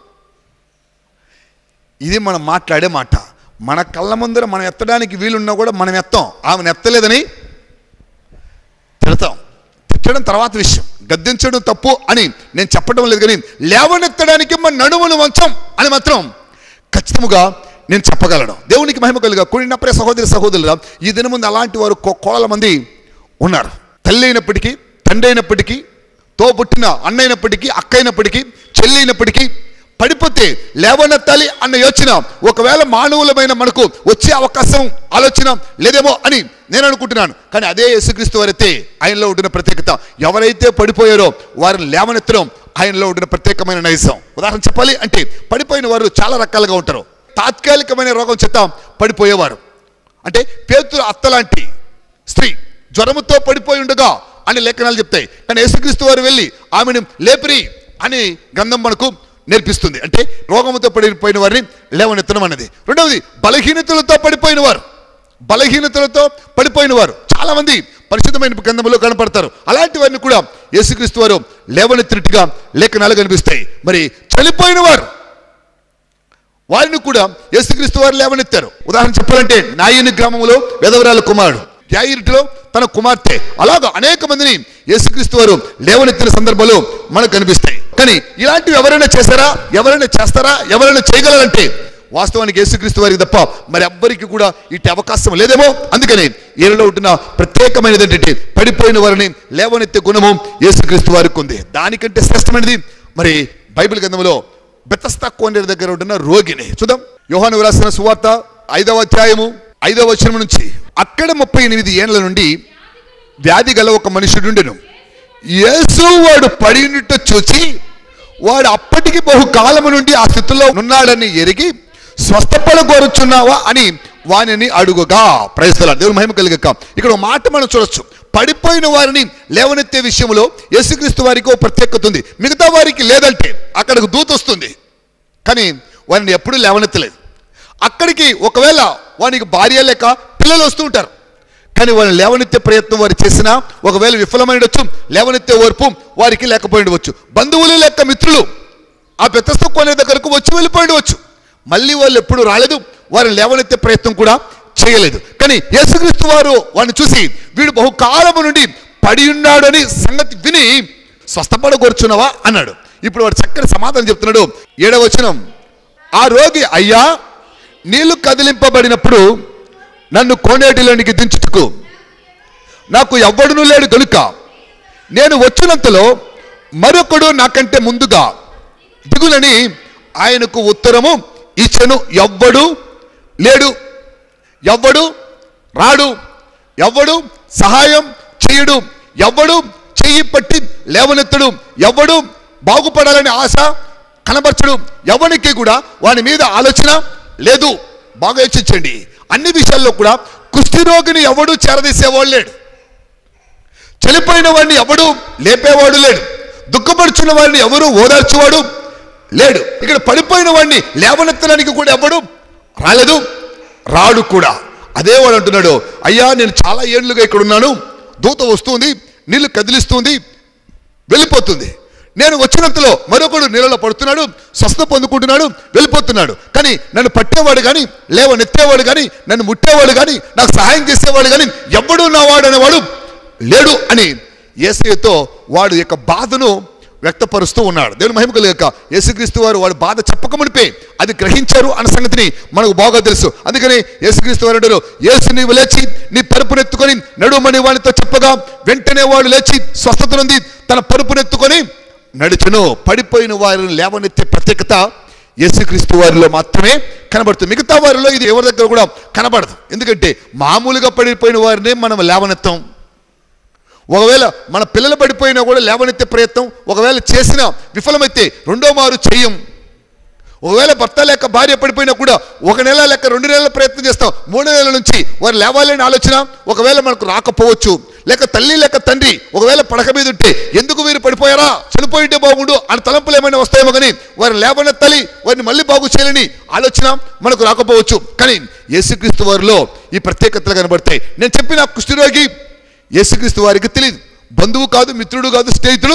ఇది మనం మాట్లాడే మాట మన కళ్ళ ముందర మనం ఎత్తడానికి వీలున్నా కూడా మనం ఎత్తాం ఆమెను ఎత్తలేదని తిడతాం తిట్టడం తర్వాత విషయం గద్దించడం తప్పు అని నేను చెప్పడం లేదు కానీ లేవనెత్తడానికి మన నడుమును వంచం అని మాత్రం ఖచ్చితముగా నేను చెప్పగలను దేవునికి మహిమ కలుగా కూడినప్పుడే సహోదరి సహోదరులు ఈ దిన ముందు అలాంటి వారు కో- కోడల మంది ఉన్నారు తల్లి అయినప్పటికీ తండ్రి అయినప్పటికీ తో పుట్టిన అన్న అయినప్పటికీ అక్క అయినప్పటికీ చెల్లి అయినప్పటికీ పడిపోతే లేవనెత్తాలి అన్న యోచన ఒకవేళ మానవులమైన మనకు వచ్చే అవకాశం ఆలోచన లేదేమో అని నేను అనుకుంటున్నాను కానీ అదే యేసుక్రీస్తు వారైతే ఆయనలో ఉంటున్న ప్రత్యేకత ఎవరైతే పడిపోయారో వారిని లేవనెత్తడం ఆయనలో ఉంటున్న ప్రత్యేకమైన నైజం ఉదాహరణ చెప్పాలి అంటే పడిపోయిన వారు చాలా రకాలుగా ఉంటారు తాత్కాలికమైన రోగం చేత పడిపోయేవారు అంటే పేతురు అత్తలాంటి స్త్రీ జ్వరముతో పడిపోయి ఉండగా అని లేఖనాలు చెప్తాయి కానీ యేసుక్రీస్తు వారు వెళ్ళి ఆమెను లేపిరి అని గ్రంథం మనకు నేర్పిస్తుంది అంటే రోగముతో పడిపోయిన వారిని లేవనెత్తడం అన్నది రెండవది బలహీనతలతో పడిపోయిన వారు బలహీనతలతో పడిపోయిన వారు చాలా మంది పరిశుద్ధమైన గ్రంథంలో కనపడతారు అలాంటి వారిని కూడా యేసుక్రీస్తు వారు లేవనెత్తినట్టుగా లేఖనాలు కనిపిస్తాయి మరి చనిపోయిన వారు వారిని కూడా యేసుక్రీస్తు వారు లేవనెత్తారు ఉదాహరణ చెప్పాలంటే నాయని గ్రామంలో వెదవరాల కుమారుడు యాయిరిటిలో తన కుమార్తె అలాగా అనేక మందిని యేసుక్రీస్తు వారు లేవనెత్తిన సందర్భాలు మనకు కనిపిస్తాయి కానీ ఇలాంటివి ఎవరైనా చేశారా ఎవరైనా చేస్తారా ఎవరైనా చేయగలరంటే వాస్తవానికి యేసుక్రీస్తు వారికి తప్ప మరి ఎవ్వరికి కూడా ఇటు అవకాశం లేదేమో అందుకని ఈయనలో ఉంటున్న ప్రత్యేకమైనది ఏంటంటే పడిపోయిన వారిని లేవనెత్తే గుణము యేసుక్రీస్తు వారికి ఉంది దానికంటే శ్రేష్టమైనది మరి బైబిల్ గ్రంథంలో బెతస్తా కోనేరు దగ్గర ఉంటున్న రోగిని చూద్దాం యోహాను రాసిన సువార్త ఐదవ అధ్యాయము ఐదవ వచనం నుంచి అక్కడ ముప్పై ఎనిమిది ఏండ్ల నుండి వ్యాధి గల ఒక మనుషుడుండెను యేసు వాడు పడినట్టు చూచి వాడు అప్పటికి బహుకాలము నుండి ఆ స్థితిలో ఉన్నాడని ఎరిగి స్వస్థపడ కోరుచున్నావా అని వానిని అడుగుగా ప్రయత్నాలు దేవుని మహిమ కలిగక ఇక్కడ ఒక మాట మనం చూడొచ్చు పడిపోయిన వారిని లేవనెత్తే విషయంలో యేసుక్రీస్తు వారికి ఒక ప్రత్యేకత ఉంది మిగతా వారికి లేదంటే అక్కడికి దూత వస్తుంది కానీ వారిని ఎప్పుడూ లేవనెత్తలేదు అక్కడికి ఒకవేళ వానికి భార్య లేక పిల్లలు వస్తూ ఉంటారు కానీ వాళ్ళని లేవనెత్తే ప్రయత్నం వారు చేసినా ఒకవేళ విఫలమైనవచ్చు లేవనెత్తే ఓర్పు వారికి లేకపోయి ఉండవచ్చు బంధువులు లేక మిత్రులు ఆ పెద్దస్థ కొనే దగ్గరకు వచ్చి వెళ్ళిపోయి ఉండవచ్చు మళ్ళీ వాళ్ళు ఎప్పుడు రాలేదు వారిని లేవనెత్తే ప్రయత్నం కూడా చేయలేదు కానీ యేసుక్రీస్తు వారు వారిని చూసి వీడు బహుకాలము నుండి పడి ఉన్నాడని సంగతి విని స్వస్థపడగోర్చున్నావా అన్నాడు ఇప్పుడు వాడు చక్కని సమాధానం చెప్తున్నాడు ఏడవ వచనం ఆ రోగి అయ్యా నీళ్లు కదిలింపబడినప్పుడు నన్ను కోనేటిలోనికి దించుటకు నాకు ఎవ్వడును లేడు గనుక నేను వచ్చినంతలో మరొకడు నాకంటే ముందుగా దిగులని ఆయనకు ఉత్తరము ఇచ్చెను ఎవ్వడు లేడు ఎవ్వడు రాడు ఎవ్వడు సహాయం చేయడు ఎవ్వడు చెయ్యి పట్టి లేవనెత్తడు ఎవ్వడు బాగుపడాలని ఆశ కనబరచడు ఎవరికి కూడా వాని మీద ఆలోచన లేదు బాగా యోచించండి అన్ని విషయాల్లో కూడా కుష్ఠిరోగిని ఎవడు చేరదీసేవాడు లేడు చనిపోయిన వాడిని ఎవడు లేపేవాడు లేడు దుఃఖపడుచున్న వాడిని ఎవరు ఓదార్చేవాడు లేడు ఇక్కడ పడిపోయిన వాడిని లేవనెత్తడానికి కూడా ఎవడు రాలేదు రాడు కూడా అదే వాడు అంటున్నాడు అయ్యా నేను చాలా ఏళ్ళుగా ఇక్కడ ఉన్నాను దూత వస్తుంది నీళ్లు కదిలిస్తుంది వెళ్ళిపోతుంది నేను వచ్చినంతలో మరొకడు నీళ్ళలో పడుతున్నాడు స్వస్థ పొందుకుంటున్నాడు వెళ్ళిపోతున్నాడు కానీ నన్ను పట్టేవాడు కానీ లేవనెత్తేవాడు కానీ నన్ను ముట్టేవాడు కానీ నాకు సహాయం చేసేవాడు కానీ ఎవ్వడు నావాడు అనేవాడు లేడు అని ఏసయ్యతో వాడు యొక్క బాధను వ్యక్తపరుస్తూ ఉన్నాడు దేవుని మహిమ కలిగాక యేసుక్రీస్తు వారు వాడు బాధ చెప్పకమునిపే అది గ్రహించారు అన్న సంగతిని మనకు బాగా తెలుసు అందుకని యేసుక్రీస్తు వారు అంటారు, యేసు నీవు లేచి నీ పరుపునెత్తుకొని నడుమని వానితో చెప్పగా వెంటనే వాడు లేచి స్వస్థత నుండి తన పరుపునెత్తుకొని నడుచును పడిపోయిన వారిని లేవనెత్తే ప్రత్యేకత యేసుక్రీస్తు వారిలో మాత్రమే కనబడుతుంది మిగతా వారిలో ఇది ఎవరి దగ్గర కూడా కనబడదు ఎందుకంటే మామూలుగా పడిపోయిన వారిని మనం లేవనెత్తాం ఒకవేళ మన పిల్లలు పడిపోయినా కూడా లేవనెత్తే ప్రయత్నం ఒకవేళ చేసిన విఫలమైతే రెండో మారు చెయ్యం ఒకవేళ భర్త లేక భార్య పడిపోయినా కూడా ఒక నెల లెక్క రెండు నెలల ప్రయత్నం చేస్తాం మూడు నెలల నుంచి వారు లేవాలని ఆలోచన ఒకవేళ మనకు రాకపోవచ్చు లేక తల్లి లేక తండ్రి ఒకవేళ పడక మీద ఉంటే ఎందుకు వీరు పడిపోయారా చనిపోయింటే బాగుండు అని తలంపులు ఏమైనా వస్తాయేమో కానీ వారు లేవనెత్తాలి వారిని మళ్ళీ బాగు చేయాలని ఆలోచన మనకు రాకపోవచ్చు కానీ యేసుక్రీస్తు వారిలో ఈ ప్రత్యేకతలు కనబడతాయి నేను చెప్పిన కుష్ఠరోగి యేసుక్రీస్తు వారికి తెలియదు బంధువు కాదు మిత్రుడు కాదు స్నేహితుడు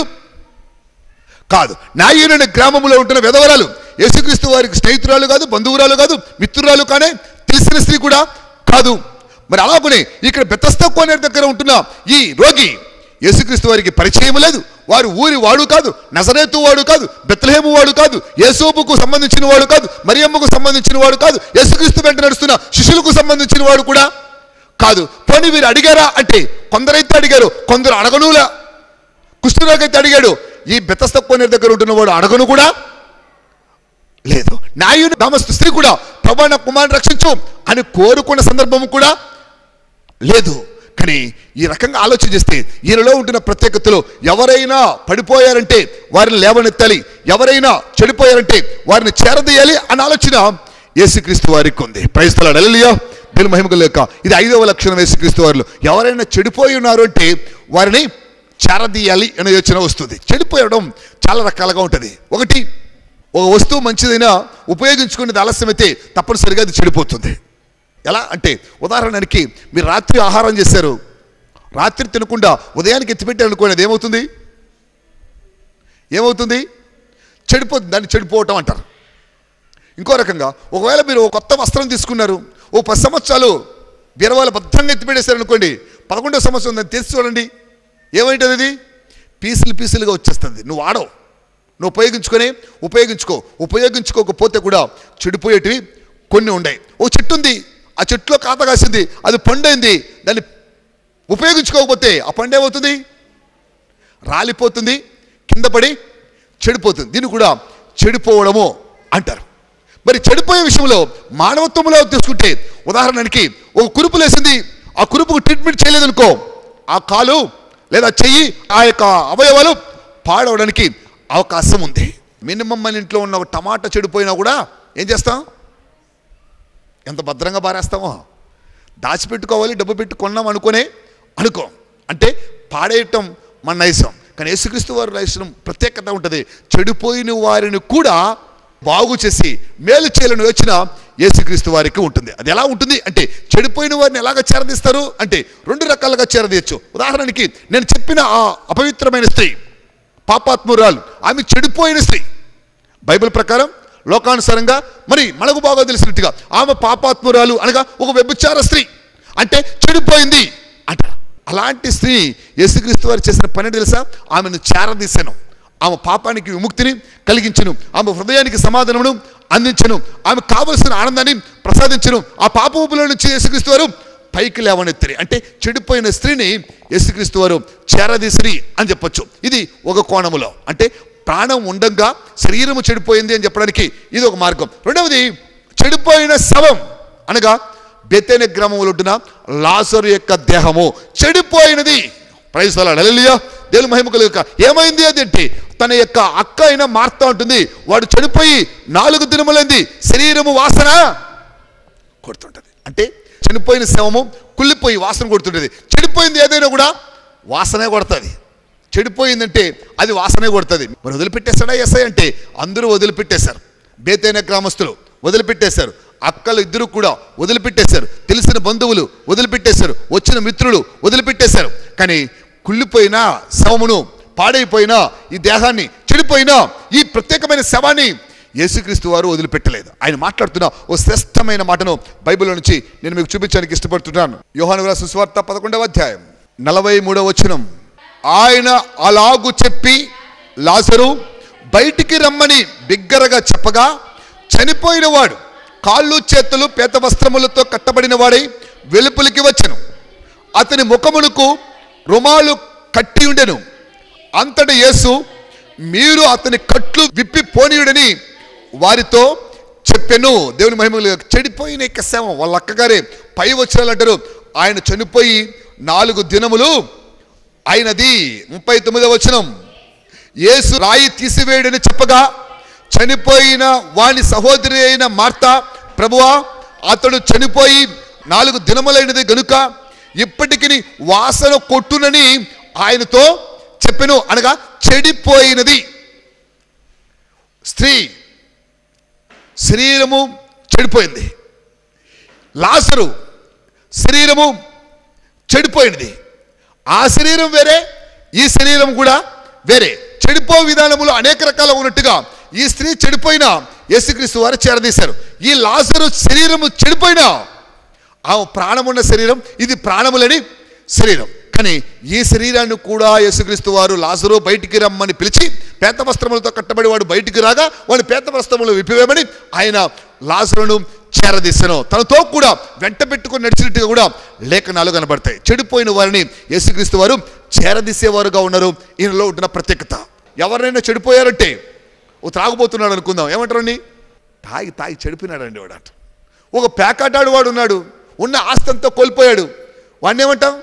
కాదు నాయనని గ్రామంలో ఉంటున్న వెధవరాలు యేసుక్రీస్తు వారికి స్నేహితురాలు కాదు బంధువురాలు కాదు మిత్రురాలు కానే తెలిసిన స్త్రీ కూడా కాదు మరి అలాగనే ఇక్కడ బెతస్త కోనేరు దగ్గర ఉంటున్న ఈ రోగి యేసుక్రీస్తు వారికి పరిచయం లేదు వారు ఊరి వాడు కాదు నజరేతు వాడు కాదు బెత్లహేము వాడు కాదు యేసోపుకు సంబంధించిన వాడు కాదు మరియమ్మకు సంబంధించిన వాడు కాదు యేసుక్రీస్తు వెంట నడుస్తున్న శిష్యులకు సంబంధించిన వాడు కూడా కాదు పోనీ వీరు అడిగారా అంటే కొందరైతే అడిగారు కొందరు అడగనులా కుష్ఠరోగి అయితే అడిగాడు ఈ బెతస్త కోనేరు దగ్గర ఉంటున్న వాడు అడగను కూడా లేదు నాయుడు నామస్తు స్త్రీ కూడా ప్రభా నా కుమారుని రక్షించు అని కోరుకున్న సందర్భం కూడా లేదు కానీ ఈ రకంగా ఆలోచన చేస్తే ఈయనలో ఉంటున్న ప్రత్యేకతలు ఎవరైనా పడిపోయారంటే వారిని లేవనెత్తాలి ఎవరైనా చెడిపోయారంటే వారిని చేరదీయాలి అన్న ఆలోచన యేసుక్రీస్తు వారికి ఉంది ప్రైస్తలాడు అలలియా దీని మహిమకు లేక ఇది ఐదవ లక్షణం యేసుక్రీస్తు వారిలో ఎవరైనా చెడిపోయి ఉన్నారు అంటే వారిని చేరదీయాలి అనే యోచన వస్తుంది చెడిపోయడం చాలా రకాలుగా ఉంటుంది ఒకటి ఒక వస్తువు మంచిదైనా ఉపయోగించుకునేది ఆలస్యమైతే తప్పనిసరిగా అది చెడిపోతుంది ఎలా అంటే ఉదాహరణకి మీరు రాత్రి ఆహారం చేశారు రాత్రి తినకుండా ఉదయానికి ఎత్తిపెట్టారు అనుకోండి అది ఏమవుతుంది ఏమవుతుంది చెడిపోతుంది దాన్ని చెడిపోవటం అంటారు ఇంకో రకంగా ఒకవేళ మీరు ఒక కొత్త వస్త్రం తీసుకున్నారు ఓ పది సంవత్సరాలు బీరవాళ్ళు బద్ధంగా ఎత్తిపెట్టేశారు అనుకోండి పదకొండవ సంవత్సరం దాన్ని తెరిచి చూడండి ఏమైంటుంది అది పీసులు పీసులుగా వచ్చేస్తుంది నువ్వు వాడవు నువ్వు ఉపయోగించుకొని ఉపయోగించుకో ఉపయోగించుకోకపోతే కూడా చెడిపోయేటివి కొన్ని ఉన్నాయి ఓ చెట్టు ఉంది ఆ చెట్టులో కాత కాసింది అది పండైంది దాన్ని ఉపయోగించుకోకపోతే ఆ పండు ఏమవుతుంది రాలిపోతుంది కింద పడి చెడిపోతుంది దీన్ని కూడా చెడిపోవడము అంటారు మరి చెడిపోయే విషయంలో మానవత్వంలో తీసుకుంటే ఉదాహరణకి ఒక కురుపు లేసింది ఆ కురుపుకు ట్రీట్మెంట్ చేయలేదనుకో ఆ కాలు లేదా చెయ్యి ఆ యొక్క అవయవాలు పాడవడానికి అవకాశం ఉంది మినిమం మన ఇంట్లో ఉన్న ఒక టమాటా చెడిపోయినా కూడా ఏం చేస్తాం ఎంత భద్రంగా బారేస్తామో దాచిపెట్టుకోవాలి డబ్బు పెట్టి కొన్నాం అనుకునే అనుకో అంటే పాడేయటం మన నైజం కానీ యేసుక్రీస్తు వారి నైజం ప్రత్యేకత ఉంటుంది చెడిపోయిన వారిని కూడా బాగు చేసి మేలు చేయాలని వచ్చిన యేసుక్రీస్తు వారికి ఉంటుంది అది ఎలా ఉంటుంది అంటే చెడిపోయిన వారిని ఎలాగ చేరదీస్తారు అంటే రెండు రకాలుగా చేరదీయచ్చు ఉదాహరణకి నేను చెప్పిన ఆ అపవిత్రమైన స్త్రీ పాపాత్మురాలు ఆమె చెడిపోయిన స్త్రీ బైబిల్ ప్రకారం లోకానుసారంగా మరి మనకు బాగా తెలిసినట్టుగా ఆమె పాపాత్మురాలు అనగా ఒక వ్యభిచార స్త్రీ అంటే చెడిపోయింది అంటారు అలాంటి స్త్రీ యేసుక్రీస్తు వారు చేసిన పని తెలుసా ఆమెను చేరదీశాను ఆమె పాపానికి విముక్తిని కలిగించను ఆమె హృదయానికి సమాధానమును అందించను ఆమె కావలసిన ఆనందాన్ని ప్రసాదించను ఆ పాపముల నుంచి యేసుక్రీస్తు వారు పైకి లేవనెత్తిరి అంటే చెడిపోయిన స్త్రీని యేసుక్రీస్తు వారు చేరదీసిరి అని చెప్పొచ్చు ఇది ఒక కోణములో అంటే ప్రాణం ఉండంగా శరీరము చెడిపోయింది అని చెప్పడానికి ఇది ఒక మార్గం రెండవది చెడిపోయిన శవం అనగా బెతేన గ్రామంలో ఉంటున్న లాసరు యొక్క దేహము చెడిపోయినది ప్రైజ్ అలలియా దేవుని మహిమ కలుగుక ఏమైంది అది అంటే తన యొక్క అక్క అయిన మార్తా ఉంటుంది వాడు చనిపోయి నాలుగు దినములైంది శరీరము వాసన కొడుతుంటది అంటే చనిపోయిన శవము కుళ్ళిపోయి వాసన కొడుతుంటది చెడిపోయింది ఏదైనా కూడా వాసనే కొడుతుంది చెడిపోయిందంటే అది వాసనే కొడుతుంది మరి వదిలిపెట్టేశాడా ఎస్ఐ అంటే అందరూ వదిలిపెట్టేశారు బేతైన గ్రామస్తులు వదిలిపెట్టేశారు అక్కలు ఇద్దరు కూడా వదిలిపెట్టేశారు తెలిసిన బంధువులు వదిలిపెట్టేశారు వచ్చిన మిత్రులు వదిలిపెట్టేశారు కానీ కుళ్ళిపోయిన శవమును పాడైపోయిన ఈ దేహాన్ని చెడిపోయిన ఈ ప్రత్యేకమైన శవాన్ని యేసుక్రీస్తు వారు వదిలిపెట్టలేదు ఆయన మాట్లాడుతున్న ఓ శ్రేష్టమైన మాటను బైబిల్లో నుంచి నేను మీకు చూపించడానికి ఇష్టపడుతున్నాను యోహాను రాసిన సువార్త పదకొండవ అధ్యాయం నలభై మూడవ వచనం ఆయన అలాగు చెప్పి లాజరు బయటికి రమ్మని బిగ్గరగా చెప్పగా చనిపోయిన వాడు కాళ్ళు చేతులు పేత వస్త్రములతో కట్టబడిన వాడై వెలుపులికి వచ్చెను అతని ముఖమునకు రుమాలు కట్టి ఉండెను అంతటి యేసు మీరు అతని కట్లు విప్పి పోనీయుడని వారితో చెప్పెను దేవుని మహిమలు చెడిపోయిన యొక్క శవం వాళ్ళ అక్కగారే పై వచ్చిన అంటారు ఆయన చనిపోయి నాలుగు దినములు అయినది ముప్పై తొమ్మిదవ వచనం యేసు రాయి తీసివేయడని చెప్పగా చనిపోయిన వాని సహోదరి అయిన మార్త ప్రభువా అతడు చనిపోయి నాలుగు దినములైనది గనుక ఇప్పటికి వాసన కొట్టునని ఆయనతో చెప్పెను అనగా చెడిపోయినది స్త్రీ శరీరము చెడిపోయింది లాసరు శరీరము చెడిపోయినది ఆ శరీరం వేరే ఈ శరీరం కూడా వేరే చెడిపో విధానములో అనేక రకాల ఉన్నట్టుగా ఈ స్త్రీ చెడిపోయినా యేసుక్రీస్తు వారు చేరదీశారు ఈ లాజరు శరీరము చెడిపోయినా ఆమె ప్రాణమున్న శరీరం ఇది ప్రాణములని శరీరం కానీ ఈ శరీరాన్ని కూడా యేసుక్రీస్తు వారు లాజరు బయటికి రమ్మని పిలిచి పేత వస్త్రములతో కట్టబడి వాడు బయటికి రాగా వాడు పేత వస్త్రములు విప్పివేయమని ఆయన లాజరును చేరదీశాను తనతో కూడా వెంట పెట్టుకొని నడిచినట్టుగా కూడా లేఖనాలు కనబడతాయి చెడిపోయిన వారిని యేసుక్రీస్తు వారు చేరదీసేవారుగా ఉన్నారు ఈయనలో ఉంటున్న ప్రత్యేకత ఎవరైనా చెడిపోయారంటే ఓ త్రాగుబోతున్నాడు అనుకుందాం ఏమంటారండి తాగి తాగి చెడిపోయినాడండి వాడు అట ఒక పేకాటాడు వాడు ఉన్నాడు ఉన్న ఆస్తంతా కోల్పోయాడు వాడిని ఏమంటాం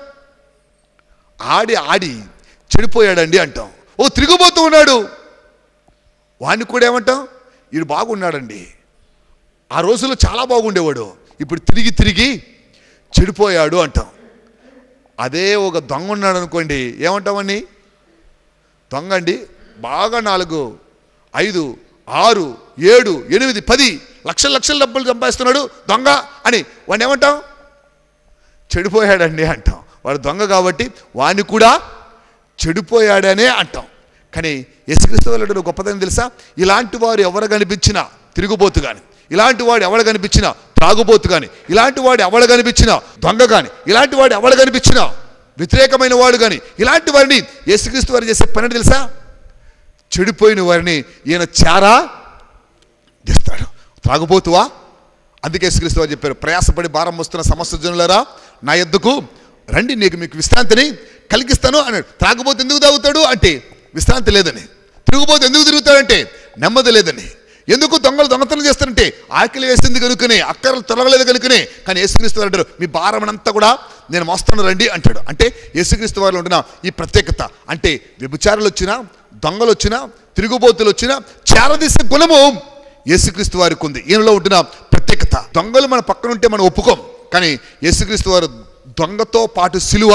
ఆడి ఆడి చెడిపోయాడండి అంటాం ఓ తిరిగిపోతూ ఉన్నాడు వాడిని కూడా ఏమంటాం వీడు బాగున్నాడండి ఆ రోజుల్లో చాలా బాగుండేవాడు ఇప్పుడు తిరిగి తిరిగి చెడిపోయాడు అంటాం అదే ఒక దొంగ ఉన్నాడు అనుకోండి ఏమంటామని దొంగ అండి బాగా నాలుగు ఐదు ఆరు ఏడు ఎనిమిది పది లక్షల లక్షల డబ్బులు సంపాదిస్తున్నాడు దొంగ అని వాడిని ఏమంటాం చెడిపోయాడండి అంటాం వాడు దొంగ కాబట్టి వాడిని కూడా చెడిపోయాడనే అంటాం కానీ యేసుక్రీస్తు వాళ్ళ గొప్పదని తెలుసా ఇలాంటి వారు ఎవరు కనిపించినా తిరుగుబోతు కానీ ఇలాంటి వాడు ఎవడు కనిపించినా త్రాగుబోతు కానీ ఇలాంటి వాడు ఎవడు కనిపించినా దొంగ కానీ ఇలాంటి వాడు ఎవడు కనిపించినా వ్యతిరేకమైన వాడు కానీ ఇలాంటి వారిని యేసుక్రీస్తు వారు చేసే పని ఏంటి తెలుసా చెడిపోయిన వారిని ఈయన చారా చేస్తాడు త్రాగుబోతువా అందుకే యేసుక్రీస్తు వారు చెప్పారు ప్రయాసపడి భారం వస్తున్న సమస్త జనులారా నా ఎద్దుకు రండి నీకు మీకు విశ్రాంతిని కలిగిస్తాను అన్నాడు త్రాగుబోతు ఎందుకు తాగుతాడు అంటే విశ్రాంతి లేదని తిరుగుబోతు ఎందుకు తిరుగుతాడంటే నెమ్మది లేదని ఎందుకు దొంగలు దొంగతనం చేస్తారంటే ఆకలి వేసింది కనుకనే అక్కరలు తొలగలేదు కనుకనే కానీ యేసుక్రీస్తు వారు అంటారు మీ భారం అంతా కూడా నేను మోస్తాను రండి అంటాడు అంటే యేసుక్రీస్తు వారిలో ఉంటున్న ఈ ప్రత్యేకత అంటే వ్యభిచారులు వచ్చినా దొంగలు వచ్చినా తిరుగుబోతులు వచ్చినా చేరదీసే గుణము యేసుక్రీస్తు వారికి ఉంది ఈయనలో ఉంటున్న ప్రత్యేకత దొంగలు మన పక్కన ఉంటే మనం ఒప్పుకోం కానీ యేసుక్రీస్తు వారు దొంగతో పాటు సిలువ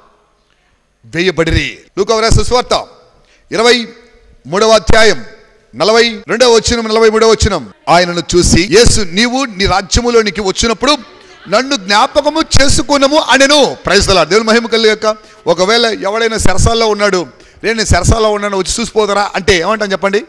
వేయబడిరి లూకవరా సుస్వార్త ఇరవై మూడవ అధ్యాయం నలభై రెండవ వచ్చినం నలభై మూడవ వచ్చినం ఆయనను చూసి యేసు నీవు నీ రాజ్యములోనికి వచ్చినప్పుడు నన్ను జ్ఞాపకము చేసుకునము అనెను ప్రైజ్లా దేవుని మహిమ కలిగి యొక్క ఒకవేళ ఎవడైనా సరసాల్లో ఉన్నాడు నేను సరసాల్లో ఉన్నాను వచ్చి చూసిపోదరా అంటే ఏమంటాను చెప్పండి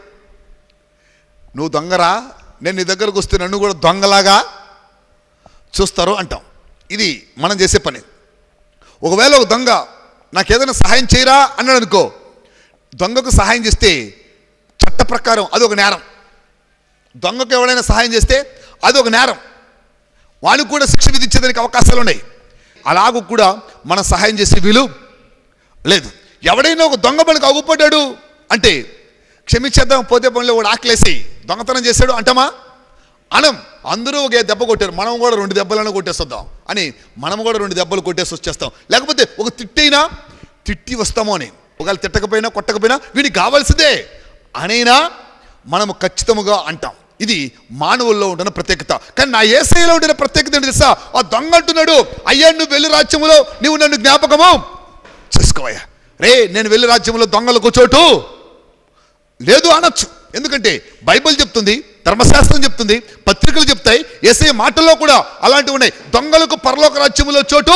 నువ్వు దొంగరా నేను నీ దగ్గరకు వస్తే నన్ను కూడా దొంగలాగా చూస్తారు అంటాం ఇది మనం చేసే పని ఒకవేళ ఒక దొంగ నాకు ఏదైనా సహాయం చేయరా అన్నాడు అనుకో దొంగకు సహాయం చేస్తే చట్ట ప్రకారం అది ఒక నేరం దొంగకు ఎవరైనా సహాయం చేస్తే అది ఒక నేరం వానికి కూడా శిక్ష విధించేదానికి అవకాశాలు ఉన్నాయి అలాగూ కూడా మనం సహాయం చేసే వీలు లేదు ఎవడైనా ఒక దొంగ మనకు అగుపడ్డాడు అంటే క్షమించేద్దాం పోతే పనిలో వాడు ఆకలేసి దొంగతనం చేశాడు అంటామా అనం అందరూ ఒకే దెబ్బ కొట్టారు మనం కూడా రెండు దెబ్బలను కొట్టేస్తుందాం అని మనం కూడా రెండు దెబ్బలు కొట్టేసి వచ్చేస్తాం లేకపోతే ఒక తిట్టైనా తిట్టి వస్తామో అని ఒకవేళ తిట్టకపోయినా కొట్టకపోయినా వీడికి కావాల్సిందే అనైనా మనము ఖచ్చితముగా అంటాం ఇది మానవుల్లో ఉంటున్న ప్రత్యేకత కానీ నా ఏసైలో ఉండిన ప్రత్యేకత ఏంటి తెలుసా ఆ దొంగ అంటున్నాడు అయ్యా నువ్వు వెళ్ళి రాజ్యములో నువ్వు నన్ను జ్ఞాపకము చేసుకోవయ్యా రే నేను వెళ్ళి రాజ్యంలో దొంగలకు చోటు లేదు అనొచ్చు ఎందుకంటే బైబిల్ చెప్తుంది ధర్మశాస్త్రం చెప్తుంది పత్రికలు చెప్తాయి ఏసే మాటల్లో కూడా అలాంటివి ఉన్నాయి దొంగలకు పరలోక రాజ్యములో చోటు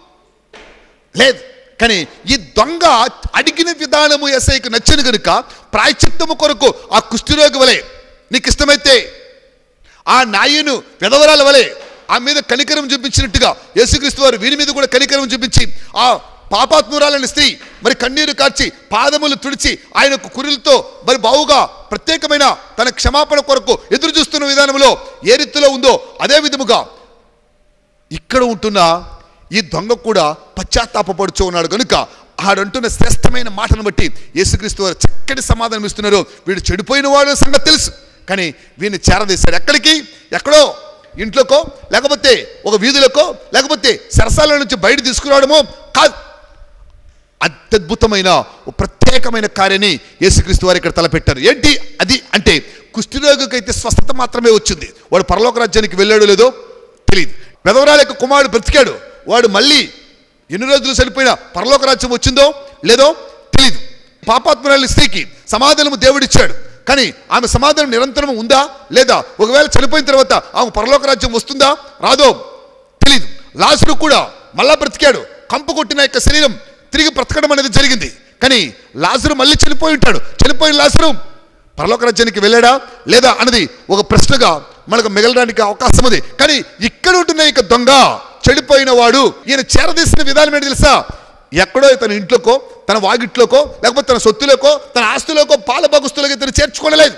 లేదు కానీ ఈ దొంగ అడిగిన విధానము ఎస్ఐకి నచ్చిన కనుక ప్రాయచిత్తము కొరకు ఆ కుష్ఠరోగి వలె నీకు ఇష్టమైతే ఆ నాయను విధవరాల వలె ఆ మీద కనికరం చూపించినట్టుగా యేసుక్రీస్తు వారు వీరి మీద కూడా కనికరం చూపించి ఆ పాపాత్మురాలని స్త్రీ మరి కన్నీరు కార్చి పాదములు తుడిచి ఆయనకు కురులతో మరి బావుగా ప్రత్యేకమైన తన క్షమాపణ కొరకు ఎదురు చూస్తున్న విధానంలో ఏ రీతిలో ఉందో అదే విధముగా ఇక్కడ ఉంటున్న ఈ దొంగ కూడా పశ్చాత్తాపడుచు ఉన్నాడు కనుక ఆడంటున్న శ్రేష్టమైన మాటను బట్టి యేసుక్రీస్తు వారు చక్కటి సమాధానం ఇస్తున్నారు వీడు చెడిపోయిన వాడు సంగతి తెలుసు కానీ వీడిని చేరదీశాడు ఎక్కడికి ఎక్కడో ఇంట్లోకో లేకపోతే ఒక వీధులకో లేకపోతే సరసాల నుంచి బయట తీసుకురావడమో కాదు అత్యద్భుతమైన ఓ ప్రత్యేకమైన కార్యాన్ని యేసుక్రీస్తు వారు ఇక్కడ తలపెట్టారు ఏంటి అది అంటే కుష్ఠరోగికైతే స్వస్థత మాత్రమే వచ్చింది వాడు పరలోక రాజ్యానికి వెళ్ళాడో లేదో తెలియదు వెదవరాల యొక్క కుమారుడు బ్రతికాడు వాడు మళ్ళీ ఎన్ని రోజులు చనిపోయినా పరలోక రాజ్యం వచ్చిందో లేదో తెలియదు పాపాత్మరాలి స్త్రీకి సమాధానము దేవుడిచ్చాడు కానీ ఆమె సమాధానం నిరంతరం ఉందా లేదా ఒకవేళ చనిపోయిన తర్వాత ఆమె పరలోక రాజ్యం వస్తుందా రాదో తెలియదు లాజరు కూడా మళ్ళా బ్రతికాడు కంపు కొట్టిన యొక్క శరీరం తిరిగి బ్రతకడం అనేది జరిగింది కానీ లాజరు మళ్ళీ చనిపోయి ఉంటాడు చనిపోయిన లాజరు పరలోక రాజ్యానికి వెళ్ళాడా లేదా అన్నది ఒక ప్రశ్నగా మనకు మిగలడానికి అవకాశం ఉంది కానీ ఇక్కడ ఉంటున్న ఇక దొంగ చెడిపోయిన వాడు ఈయన చేరదీసిన విధానం ఏంటి తెలుసా ఎక్కడో తన ఇంట్లోకో తన వాగిట్లోకో లేకపోతే తన సొత్తులోకో తన ఆస్తులోకో పాల భాగస్తులకి ఇతను చేర్చుకోలేదు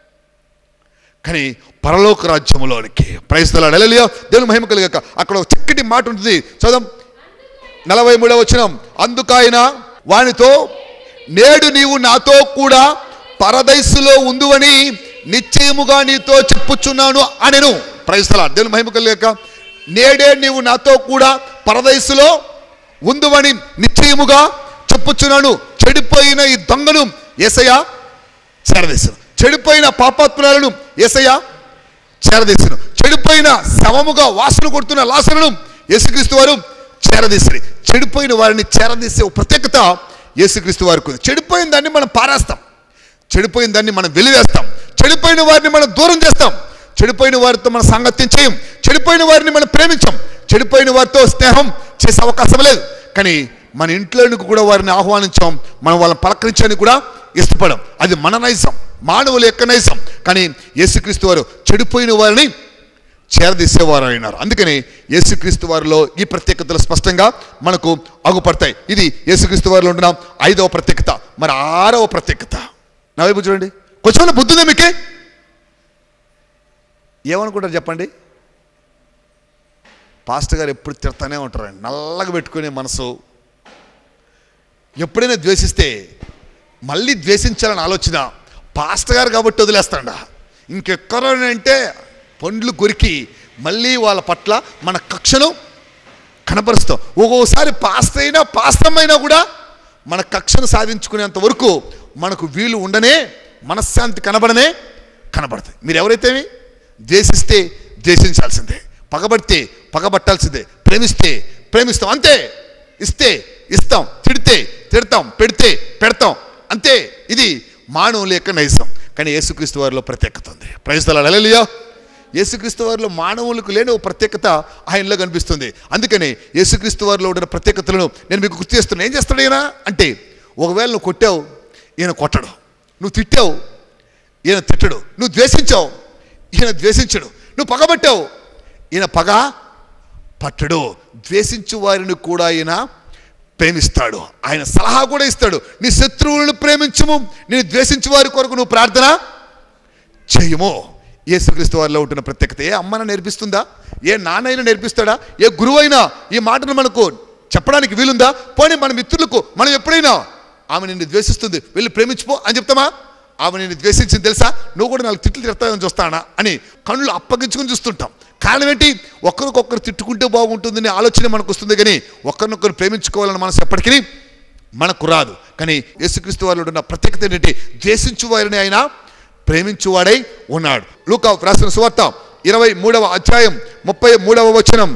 కానీ పరలోక రాజ్యములోనికి ప్రైస్తలాడు అలలియో దేవుని మహిమ కలిగాక అక్కడ ఒక చక్కటి మాట ఉంటుంది చదువు నలభై మూడవ వచనం అందుకాయన వానితో నేడు నీవు నాతో కూడా పరదైసులో ఉందువని నిశ్చయముగా నీతో చెప్పుచున్నాను అనెను ప్రైస్తలా దేవుని మహిమ కలిగాక నేడే నీవు నాతో కూడా పరదయసులో ఉందువని నిశ్చయముగా చెప్పుచున్నాను చెడిపోయిన ఈ దొంగను ఏసయ్య చేరదీసను చెడిపోయిన పాపాత్ములను ఏసయ్య చేరదీసను చెడిపోయిన శవముగా వాసన కొడుతున్న లాసలను యేసుక్రీస్తు వారు చేరదీసిరి చెడిపోయిన వారిని చేరదీసే ఒక ప్రత్యేకత యేసుక్రీస్తు వారికి ఉంది చెడిపోయిన దాన్ని మనం పారేస్తాం చెడిపోయిన దాన్ని మనం వెలివేస్తాం చెడిపోయిన వారిని మనం దూరం చేస్తాం చెడిపోయిన వారితో మనం సాంగత్యం చేయం చెడిపోయిన వారిని మనం ప్రేమించాం చెడిపోయిన వారితో స్నేహం చేసే అవకాశం లేదు కానీ మన ఇంట్లోనికి కూడా వారిని ఆహ్వానించాం మనం వాళ్ళని పలకరించడానికి కూడా ఇష్టపడం అది మన నైజం మానవుల యొక్క నైజం కానీ యేసుక్రీస్తు వారు చెడిపోయిన వారిని చేరదీసేవారు అయినారు అందుకని యేసుక్రీస్తు వారిలో ఈ ప్రత్యేకతలు స్పష్టంగా మనకు అగుపడతాయి ఇది యేసుక్రీస్తు వారిలో ఉంటున్న ఐదవ ప్రత్యేకత మరి ఆరవ ప్రత్యేకత నా వైపు చూడండి కొంచెం బుద్ధి ఉందా మీకే ఏమనుకుంటారు చెప్పండి పాస్టర్ గారు ఎప్పుడు తిడతానే ఉంటారండి నల్లగా పెట్టుకునే మనసు ఎప్పుడైనా ద్వేషిస్తే మళ్ళీ ద్వేషించాలని ఆలోచన పాస్టర్ గారు కాబట్టి వదిలేస్తాడా ఇంకెక్కడంటే పండ్లు కొరికి మళ్ళీ వాళ్ళ పట్ల మన కక్షను కనపరుస్తాం ఒక్కోసారి పాస్టర్ అయినా పాస్తమైనా కూడా మన కక్షను సాధించుకునేంత వరకు మనకు వీలు ఉండనే మనశ్శాంతి కనబడనే కనబడతాయి మీరు ఎవరైతేమి ద్వేషిస్తే ద్వేషించాల్సిందే పగబడితే పగబట్టాల్సిందే ప్రేమిస్తే ప్రేమిస్తాం అంతే ఇస్తే ఇస్తాం తిడితే తిడతాం పెడితే పెడతాం అంతే ఇది మానవుల యొక్క నైజం కానీ యేసుక్రీస్తు వారిలో ప్రత్యేకత ఉంది ప్రయత్నాలు అలలియో యేసుక్రీస్తు వారిలో మానవులకు లేని ఒక ప్రత్యేకత ఆయనలో కనిపిస్తుంది అందుకని యేసుక్రీస్తు వారిలో ఉన్న ప్రత్యేకతలను నేను మీకు గుర్తు చేస్తున్నాను ఏం చేస్తాడు ఈయన అంటే ఒకవేళ నువ్వు కొట్టావు ఈయన కొట్టడు నువ్వు తిట్టావు ఈయన తిట్టడు నువ్వు ద్వేషించావు ఈయన ద్వేషించడు నువ్వు పగబట్టావు ఈయన పగ పట్టడు ద్వేషించు వారిని కూడా ఆయన ప్రేమిస్తాడు ఆయన సలహా కూడా ఇస్తాడు నీ శత్రువులను ప్రేమించము నేను ద్వేషించు వారి కొరకు నువ్వు ప్రార్థన చేయము యేసుక్రీస్తు వారిలో ఉంటున్న ప్రత్యేకత ఏ అమ్మన నేర్పిస్తుందా ఏ నాన్నైనా నేర్పిస్తాడా ఏ గురువైనా ఈ మాటను మనకు చెప్పడానికి వీలుందా పోనీ మన మిత్రులకు మనం ఎప్పుడైనా ఆమె నిన్ను ద్వేషిస్తుంది వెళ్ళి ప్రేమించుకో అని చెప్తామా ఆమె నిన్ను ద్వేషించింది తెలుసా నువ్వు కూడా నాలుగు తిట్లు తిడతావని చూస్తానా అని కళ్ళు అప్పగించుకుని చూస్తుంటాం కారణం ఏంటి ఒకరికొకరు తిట్టుకుంటే బాగుంటుందనే ఆలోచన మనకు వస్తుంది కానీ ఒకరినొకరు ప్రేమించుకోవాలని మనసు ఎప్పటికీ మనకు రాదు కానీ యేసుక్రీస్తు వారిలో ఉన్న ప్రత్యేకత ఏంటంటే ద్వేషించు వారిని ఆయన ప్రేమించువాడై ఉన్నాడు లూకా రాసిన సువార్త ఇరవై మూడవ అధ్యాయం ముప్పై మూడవ వచనం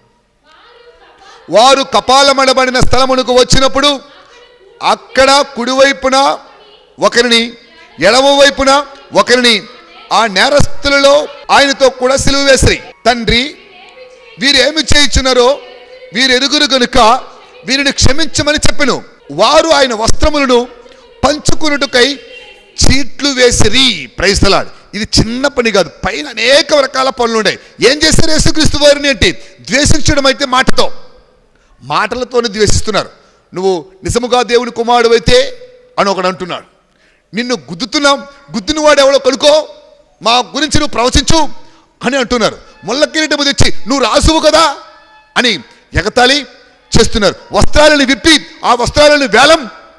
వారు కపాలమడబడిన స్థలమునకు వచ్చినప్పుడు అక్కడ కుడివైపున ఒకరిని ఎడమ వైపున ఒకరిని ఆ నేరస్తులలో ఆయనతో కూడా సిలువ వేసిరి తండ్రి వీరు ఏమి చేయించున్నారో వీరు ఎరుగురు గనుక వీరిని క్షమించమని చెప్పెను వారు ఆయన వస్త్రములను పంచుకున్నట్టుకై చీట్లు వేసిరి ప్రైస్తలాడు ఇది చిన్న పని కాదు పైన అనేక రకాల పనులు ఉన్నాయి ఏం చేశారు యేసుక్రీస్తు వారిని అంటే ద్వేషించడం అయితే మాటతో మాటలతోనే ద్వేషిస్తున్నారు నువ్వు నిజముగా దేవుని కుమారుడు అయితే అని ఒకడు అంటున్నాడు నిన్ను గుద్దుతున్నాం గుద్దుని వాడు ఎవడో కనుకో మా గురించి నువ్వు ప్రవచించు అని అంటున్నారు ముళ్ళ కిరీటము తెచ్చి నువ్వు రాసువు కదా అని ఎగతాళి చేస్తున్నారు వస్త్రాలను విప్పి ఆ వస్త్రాలను వేలం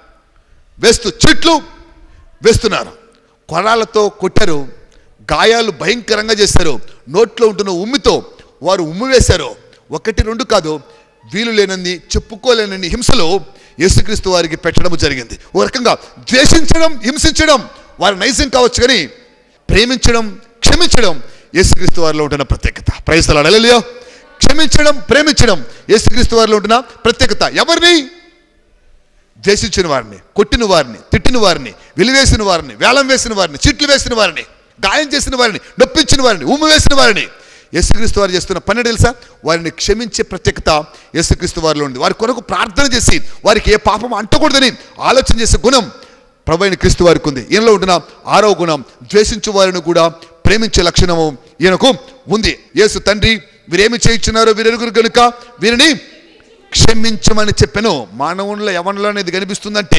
వేస్తూ చెట్లు వేస్తున్నారు కొరాలతో కొట్టారు గాయాలు భయంకరంగా చేశారు నోట్లో ఉంటున్న ఉమ్మితో వారు ఉమ్మి వేశారు ఒకటి రెండు కాదు వీలు లేనన్ని చెప్పుకోలేనన్ని హింసలు యేసుక్రీస్తు వారికి పెట్టడం జరిగింది ఒక రకంగా ద్వేషించడం హింసించడం వారి నైజం కావచ్చు కానీ ప్రేమించడం క్షమించడం యేసుక్రీస్తు వారిలో ఉంటున్న ప్రత్యేకత ప్రైస్తలాడు అలలియో క్షమించడం ప్రేమించడం యేసుక్రీస్తు వారిలో ఉంటున్న ప్రత్యేకత ఎవరిని ద్వేషించిన వారిని కొట్టిన వారిని తిట్టిన వారిని వెలివేసిన వారిని వేలం వేసిన వారిని చిట్లు వేసిన వారిని గాయం చేసిన వారిని నొప్పించిన వారిని ఉమ్ము వేసిన వారిని యేసుక్రీస్తు వారు చేస్తున్న పని తెలుసా వారిని క్షమించే ప్రత్యేకత యేసుక్రీస్తు వారిలో ఉంది వారి కొరకు ప్రార్థన చేసి వారికి ఏ పాపం అంటకూడదని ఆలోచన చేసే గుణం ప్రభైన క్రీస్తు వారికి ఉంది ఈయనలో ఉంటున్న ఆరో గుణం ద్వేషించు వారిని కూడా ప్రేమించే లక్షణము ఈయనకు ఉంది యేసు తండ్రి వీరేమి చేయించున్నారో వీరెరుగురు కనుక వీరిని క్షమించమని చెప్పాను మానవుల్లో యవనంలో అనేది కనిపిస్తుందంటే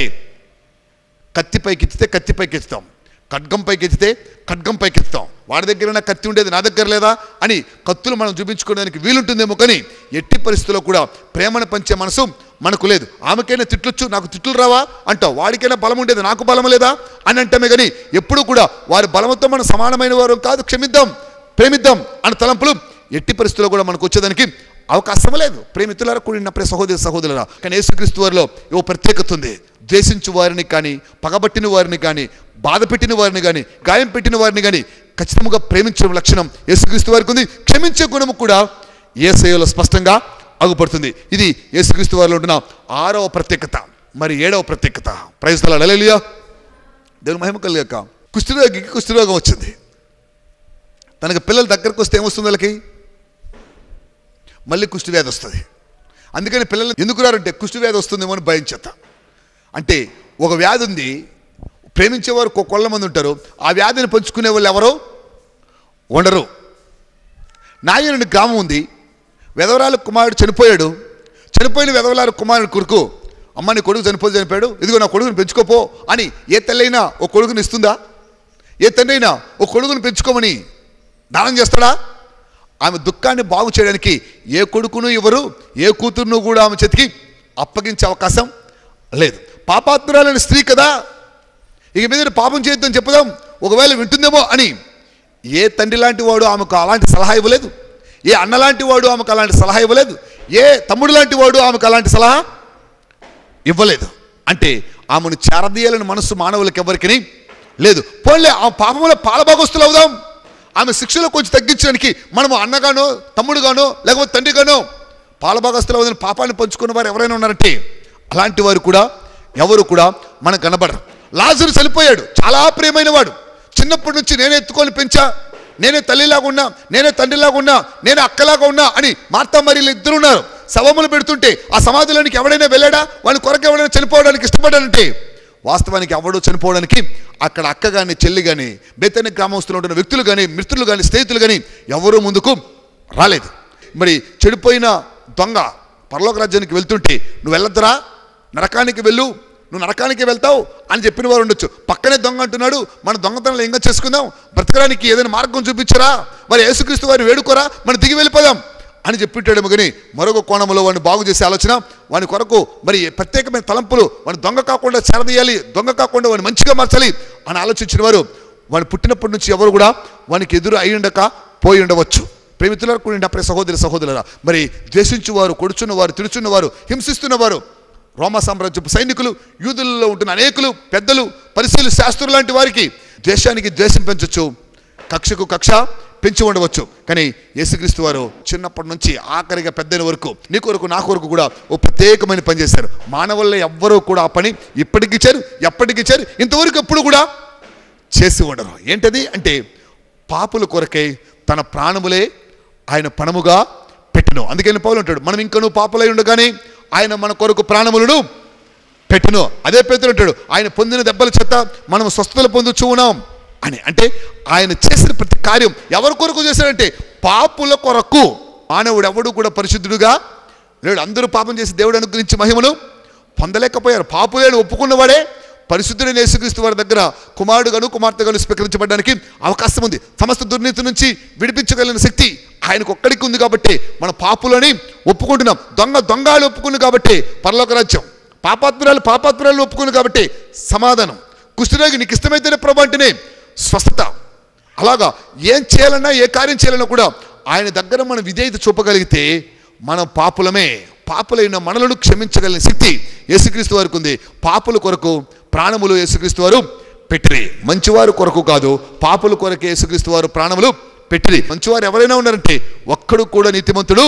కత్తి పైకి ఎత్తితే కత్తి పైకి ఎత్తుతాం ఖడ్గం పైకి ఎత్తితే ఖడ్గం పైకి ఎత్తుతాం వాడి దగ్గర ఉన్న కత్తి ఉండేది నా దగ్గర లేదా అని కత్తులు మనం చూపించుకోవడానికి వీలుంటుందేమో కానీ ఎట్టి పరిస్థితుల్లో కూడా ప్రేమను పంచే మనసు మనకు లేదు ఆమెకైనా తిట్లొచ్చు నాకు తిట్లు రావా అంటావు వాడికైనా బలం ఉండేది నాకు బలం లేదా అని అంటామే కానీ ఎప్పుడూ కూడా వారి బలంతో మనం సమానమైన వారు కాదు క్షమిద్దాం ప్రేమిద్దాం అన్న తలంపులు ఎట్టి పరిస్థితుల్లో కూడా మనకు వచ్చేదానికి అవకాశం లేదు ప్రేమితులారా కూడినప్పుడే సహోదరి సహోదరుల కానీ యేసుక్రీస్తు వారిలో ఓ ప్రత్యేకత ఉంది ద్వేషించు వారిని కానీ పగబట్టిన వారిని కానీ బాధ పెట్టిన వారిని కానీ గాయం పెట్టిన వారిని కానీ ఖచ్చితంగా ప్రేమించడం లక్షణం యేసుక్రీస్తు వారికి ఉంది క్షమించే గుణము కూడా ఏసయ్యలో స్పష్టంగా అగుపడుతుంది ఇది యేసుక్రీస్తు వారిలో ఉంటున్న ఆరవ ప్రత్యేకత మరి ఏడవ ప్రత్యేకత ప్రైజ్తల అలలియా దేవుని మహిమ కలిగాక కుష్ఠరోగికి కుష్ఠరోగం వచ్చింది తనకి పిల్లల దగ్గరకు వస్తే ఏమొస్తుంది వాళ్ళకి మళ్ళీ కుష్ఠవ్యాధి వస్తుంది అందుకని పిల్లలు ఎందుకు రారంటే కుష్ఠవ్యాధి వస్తుందేమో అని భయం చేత అంటే ఒక వ్యాధి ఉంది ప్రేమించేవారు ఒక కొల్ల మంది ఉంటారు ఆ వ్యాధిని పంచుకునే వాళ్ళు ఎవరో ఉండరు నాయనుడి గ్రామం ఉంది వెధవరాలు కుమారుడు చనిపోయాడు చనిపోయిన వెధవరాలు కుమారుడు కొడుకు అమ్మ నీ కొడుకు చనిపోతే చనిపోయాడు ఇదిగో నా కొడుకుని పెంచుకోపో అని ఏ తల్లైనా ఓ కొడుకుని ఇస్తుందా ఏ తండ్రి అయినా ఓ కొడుకుని పెంచుకోమని దానం చేస్తాడా ఆమె దుఃఖాన్ని బాగు చేయడానికి ఏ కొడుకును ఇవ్వరు ఏ కూతురును కూడా ఆమె చేతికి అప్పగించే అవకాశం లేదు పాపాత్మురాలని స్త్రీ కదా ఇక మీద పాపం చేయొద్దని చెప్పుదాం ఒకవేళ వింటుందేమో అని ఏ తండ్రి లాంటి వాడు ఆమెకు అలాంటి సలహా ఇవ్వలేదు ఏ అన్న లాంటి వాడు ఆమెకు అలాంటి సలహా ఇవ్వలేదు ఏ తమ్ముడు లాంటి వాడు ఆమెకు అలాంటి సలహా ఇవ్వలేదు అంటే ఆమెను చేరదీయాలని మనస్సు మానవులకు ఎవరికి లేదు పోన్లే ఆ పాపంలో పాలభాగస్తులు అవుదాం ఆమె శిక్షలో కొంచెం తగ్గించడానికి మనము అన్నగానో తమ్ముడుగానో లేకపోతే తండ్రిగానో పాలభాగస్తులు అవుదని పాపాన్ని పంచుకున్న వారు ఎవరైనా ఉన్నారంటే అలాంటి వారు కూడా ఎవరు కూడా మనకు కనబడరు లాజరు చనిపోయాడు చాలా ప్రియమైన వాడు చిన్నప్పటి నుంచి నేనే ఎత్తుకొని పెంచా నేనే తల్లిలాగా ఉన్నా నేనే తండ్రిలాగా ఉన్నా నేనే అక్కలాగా ఉన్నా అని మార్తా మరియలు ఇద్దరు ఉన్నారు శవములు పెడుతుంటే ఆ సమాధిలోనికి ఎవడైనా వెళ్ళాడా వాని కొరకు ఎవడైనా చనిపోవడానికి ఇష్టపడాడంటే వాస్తవానికి ఎవడో చనిపోవడానికి అక్కడ అక్క కానీ చెల్లి కానీ బెత్తని గ్రామస్తులు ఉంటున్న వ్యక్తులు కానీ మిత్రులు కానీ స్నేహితులు కానీ ఎవరూ ముందుకు రాలేదు మరి చెడిపోయిన దొంగ పరలోక రాజ్యానికి వెళ్తుంటే నువ్వు వెళ్ళొద్దురా నరకానికి వెళ్ళు నువ్వు నరకానికి వెళ్తావు అని చెప్పిన వారు ఉండొచ్చు పక్కనే దొంగ అంటున్నాడు మన దొంగతనాలు ఇంకా చేసుకుందాం బ్రతకడానికి ఏదైనా మార్గం చూపించరా మరి యేసుక్రీస్తు వారిని వేడుకోరా మనం దిగి వెళ్ళిపోదాం అని చెప్పిట్టాడేమో కానీ మరొక కోణంలో వాడిని బాగు చేసే ఆలోచన వాని కొరకు మరి ప్రత్యేకమైన తలంపులు వాడిని దొంగ కాకుండా చేరదీయాలి దొంగ కాకుండా వాడిని మంచిగా మార్చాలి అని ఆలోచించిన వారు వాడు పుట్టినప్పటి నుంచి ఎవరు కూడా వానికి ఎదురు అయి ఉండక పోయి ఉండవచ్చు ప్రేమితులకు కూడా ప్రియ సహోదరి సహోదరుల మరి ద్వేషించువారు కొడుచున్నవారు తిడుచున్నవారు హింసిస్తున్నవారు రోమా సామ్రాజ్యపు సైనికులు యూదులలో ఉంటున్న అనేకులు పెద్దలు పరిశీలి శాస్త్రులు లాంటి వారికి ద్వేషానికి ద్వేషం పెంచొచ్చు కక్షకు కక్ష పెంచి ఉండవచ్చు కానీ యేసుక్రీస్తు వారు చిన్నప్పటి నుంచి ఆఖరిగా పెద్దల వరకు నీ కొరకు నా కొరకు కూడా ఓ ప్రత్యేకమైన పని చేశారు మానవుల్లో ఎవ్వరూ కూడా ఆ పని ఇప్పటికి ఇచ్చారు ఎప్పటికి ఇచ్చారు ఇంతవరకు ఎప్పుడు కూడా చేసి ఉండరు ఏంటది అంటే పాపుల కొరకై తన ప్రాణములే ఆయన పణముగా పెట్టను అందుకని పౌలు అంటాడు మనం ఇంకనూ పాపులై ఉండగానే ఆయన మన కొరకు ప్రాణములను పెట్టును అదే పేతురు అంటాడు ఆయన పొందిన దెబ్బల చేత మనం స్వస్థతలు పొందుచూ ఉన్నాం అని అంటే ఆయన చేసిన ప్రతి కార్యం ఎవరి కొరకు చేశాడంటే పాపుల కొరకు మానవుడు ఎవడు కూడా పరిశుద్ధుడుగా లేడు అందరూ పాపం చేసి దేవుడు అనుగ్రహించి మహిమను పొందలేకపోయారు పాపులేడు ఒప్పుకున్నవాడే పరిశుద్ధుడైన యేసుక్రీస్తు వారి దగ్గర కుమారుడుగాను కుమార్తెగాను స్వీకరించబడడానికి అవకాశం ఉంది సమస్త దుర్నీతి నుంచి విడిపించగలిగిన శక్తి ఆయనకు ఒక్కడికి ఉంది కాబట్టి మన పాపులని ఒప్పుకుంటున్నాం దొంగ దొంగలు ఒప్పుకుంది కాబట్టి పరలోక రాజ్యం పాపాత్మురాలు పాపాత్మురాలు ఒప్పుకుంది కాబట్టి సమాధానం కుష్ఠరోగి నీకు ఇష్టమైతేనే ప్రభు అంటేనే స్వస్థత అలాగా ఏం చేయాలన్నా ఏ కార్యం చేయాలన్నా కూడా ఆయన దగ్గర మనం విధేయత చూపగలిగితే మనం పాపులమే పాపులైన మనలను క్షమించగలిగిన శక్తి యేసుక్రీస్తు వారికి ఉంది పాపుల కొరకు ప్రాణములు యేసుక్రీస్తు వారు పెట్టిరి మంచివారు కొరకు కాదు పాపుల కొరకు యేసుక్రీస్తు వారు ప్రాణములు పెట్టిరి మంచివారు ఎవరైనా ఉన్నారంటే ఒక్కడు కూడా నీతిమంతుడు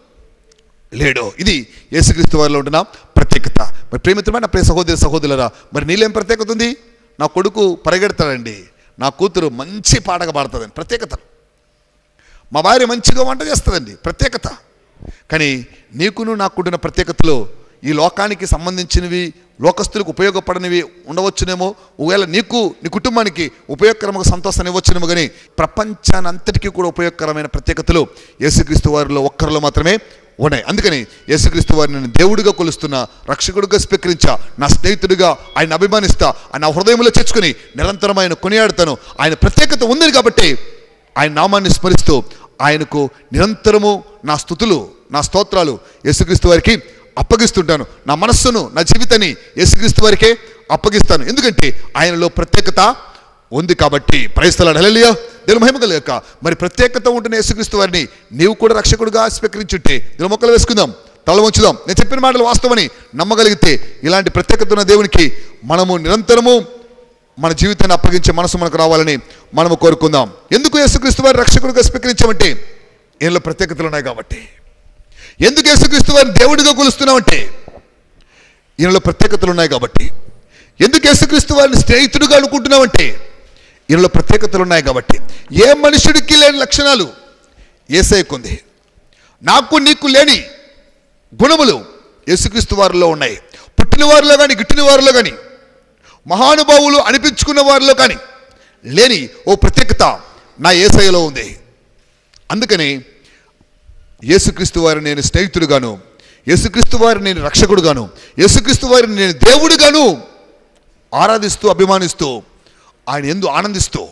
లేడు ఇది యేసుక్రీస్తు వారిలో ఉంటున్న ప్రత్యేకత మరి ప్రేమితమైన ప్రియ సహోదరి సహోదరులరా మరి నీళ్ళేం ప్రత్యేకత ఉంది నా కొడుకు పరిగెడతాడండి నా కూతురు మంచి పాటగా పాడుతుందండి ప్రత్యేకత మా భార్య మంచిగా వంట చేస్తుందండి ప్రత్యేకత కానీ నీకును నాకుంటున్న ప్రత్యేకతలో ఈ లోకానికి సంబంధించినవి లోకస్తులకు ఉపయోగపడనివి ఉండవచ్చునేమో ఒకవేళ నీకు నీ కుటుంబానికి ఉపయోగకరమైన సంతోషాన్ని ఇవ్వచ్చునేమో కానీ ప్రపంచానంతటికీ కూడా ఉపయోగకరమైన ప్రత్యేకతలు యేసుక్రీస్తు వారిలో ఒక్కరిలో మాత్రమే ఉన్నాయి అందుకని యేసుక్రీస్తు వారిని నేను దేవుడిగా కొలుస్తున్నా రక్షకుడిగా స్వీకరించా నా స్నేహితుడిగా ఆయన అభిమానిస్తా ఆయన నా హృదయంలో చేర్చుకుని నిరంతరం ఆయన కొనియాడుతాను ఆయన ప్రత్యేకత ఉంది కాబట్టి ఆయన నామాన్ని స్మరిస్తూ ఆయనకు నిరంతరము నా స్థుతులు నా స్తోత్రాలు యేసుక్రీస్తు వారికి అప్పగిస్తుంటాను నా మనస్సును నా జీవితాన్ని యేసుక్రీస్తు వారికే అప్పగిస్తాను ఎందుకంటే ఆయనలో ప్రత్యేకత ఉంది కాబట్టి ప్రయత్నాలు హెలలియా దేవుని మహిమ కలగక మరి ప్రత్యేకత ఉంటున్న యేసుక్రీస్తు వారిని నీవు కూడా రక్షకుడుగా స్వీకరించుంటే దీని మొక్కలు వేసుకుందాం తల ఉంచుదాం నేను చెప్పిన మాటలు వాస్తవని నమ్మగలిగితే ఇలాంటి ప్రత్యేకత ఉన్న దేవునికి మనము నిరంతరము మన జీవితాన్ని అప్పగించే మనసు మనకు రావాలని మనము కోరుకుందాం ఎందుకు యేసుక్రీస్తు వారి రక్షకుడిగా స్వీకరించామంటే ఈయనలో ప్రత్యేకతలు ఉన్నాయి కాబట్టి ఎందుకు యేసుక్రీస్తు వారిని దేవుడిగా కొలుస్తున్నామంటే ఈయనలో ప్రత్యేకతలు ఉన్నాయి కాబట్టి ఎందుకు యేసుక్రీస్తు వారిని స్నేహితుడిగా అనుకుంటున్నామంటే ఈయనలో ప్రత్యేకతలు ఉన్నాయి కాబట్టి ఏ మనుషుడికి లేని లక్షణాలు ఏసైకుంది నాకు నీకు లేని గుణములు యేసుక్రీస్తు వారిలో ఉన్నాయి పుట్టిన వారిలో కానీ గిట్టిన వారిలో కానీ మహానుభావులు అనిపించుకున్న వారిలో కానీ లేని ఓ ప్రత్యేకత నా ఏసైలో ఉంది అందుకని యేసుక్రీస్తు వారిని నేను స్నేహితుడుగాను యేసుక్రీస్తు వారిని నేను రక్షకుడుగాను యేసుక్రీస్తు వారిని నేను దేవుడుగాను ఆరాధిస్తూ అభిమానిస్తూ ఆయన ఎందు ఆనందిస్తూ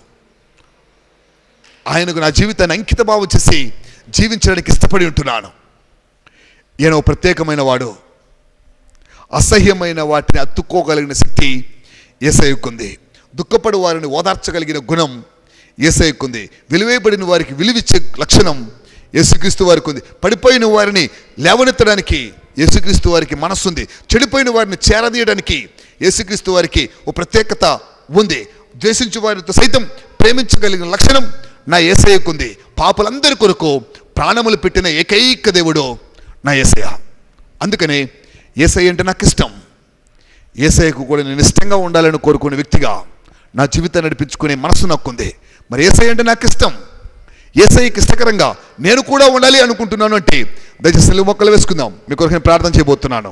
ఆయనకు నా జీవితాన్ని అంకిత భావం చేసి జీవించడానికి ఇష్టపడి ఉంటున్నాను ఈయన ఓ ప్రత్యేకమైన వాడు అసహ్యమైన వాటిని అత్తుకోగలిగిన శక్తి ఏసయ్యకుంది దుఃఖపడి వారిని ఓదార్చగలిగిన గుణం ఏసయ్యకుంది విలువేయబడిన వారికి విలువిచ్చే లక్షణం యేసుక్రీస్తు వారికి ఉంది పడిపోయిన వారిని లేవనెత్తడానికి యేసుక్రీస్తు వారికి మనస్సుంది చెడిపోయిన వారిని చేరదీయడానికి యేసుక్రీస్తు వారికి ఓ ప్రత్యేకత ఉంది ద్వేషించు వారితో సైతం ప్రేమించగలిగిన లక్షణం నా ఏసయ్యకుంది పాపులందరి కొరకు ప్రాణములు పెట్టిన ఏకైక దేవుడు నా ఏసయ్య అందుకనే ఏసయ్య అంటే నాకు ఇష్టం ఏసయ్యకు కూడా నేను ఇష్టంగా ఉండాలని కోరుకునే వ్యక్తిగా నా జీవితాన్ని నడిపించుకునే మనసు నాకుంది మరి ఏసయ్య అంటే నాకు ఇష్టం ఏసయ్యకి ఇష్టకరంగా నేను కూడా ఉండాలి అనుకుంటున్నాను అంటే దయచేసి నిలువు మొక్కలు వేసుకుందాం మీ కొరకు నేను ప్రార్థన చేయబోతున్నాను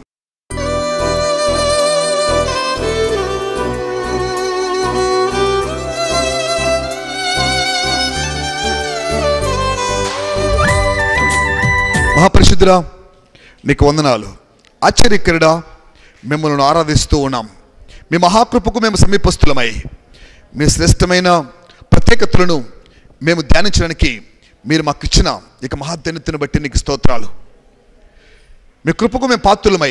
మహాపరిశుద్ధుడా నీకు వందనాలు ఆశ్చర్యకరుడా మిమ్మల్ని ఆరాధిస్తూ ఉన్నాం మీ మహాకృపకు మేము సమీపస్తులమై మీ శ్రేష్టమైన ప్రత్యేకతలను మేము ధ్యానించడానికి మీరు మాకు ఇచ్చిన ఇక మహాధన్యతను బట్టి నీకు స్తోత్రాలు మీ కృపకు మేము పాత్రులమై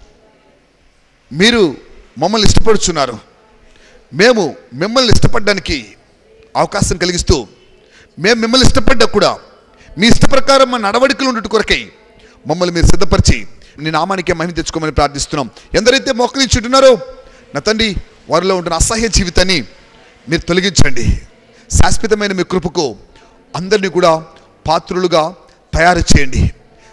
మీరు మమ్మల్ని ఇష్టపడుచున్నారు మేము మిమ్మల్ని ఇష్టపడడానికి అవకాశం కలిగిస్తూ మేము మిమ్మల్ని ఇష్టపడ్డా కూడా మీ ఇష్ట ప్రకారం మా నడవడికలు ఉండట కొరకై మమ్మల్ని మీరు సిద్ధపరిచి నీ నామానికే మహిమ తెచ్చుకోమని ప్రార్థిస్తున్నాం ఎందరైతే మోకరించుంటున్నారో నా తండ్రి వారిలో ఉంటున్న అసహ్య జీవితాన్ని మీరు తొలగించండి శాశ్వతమైన మీ కృపకు అందరినీ కూడా పాత్రులుగా తయారు చేయండి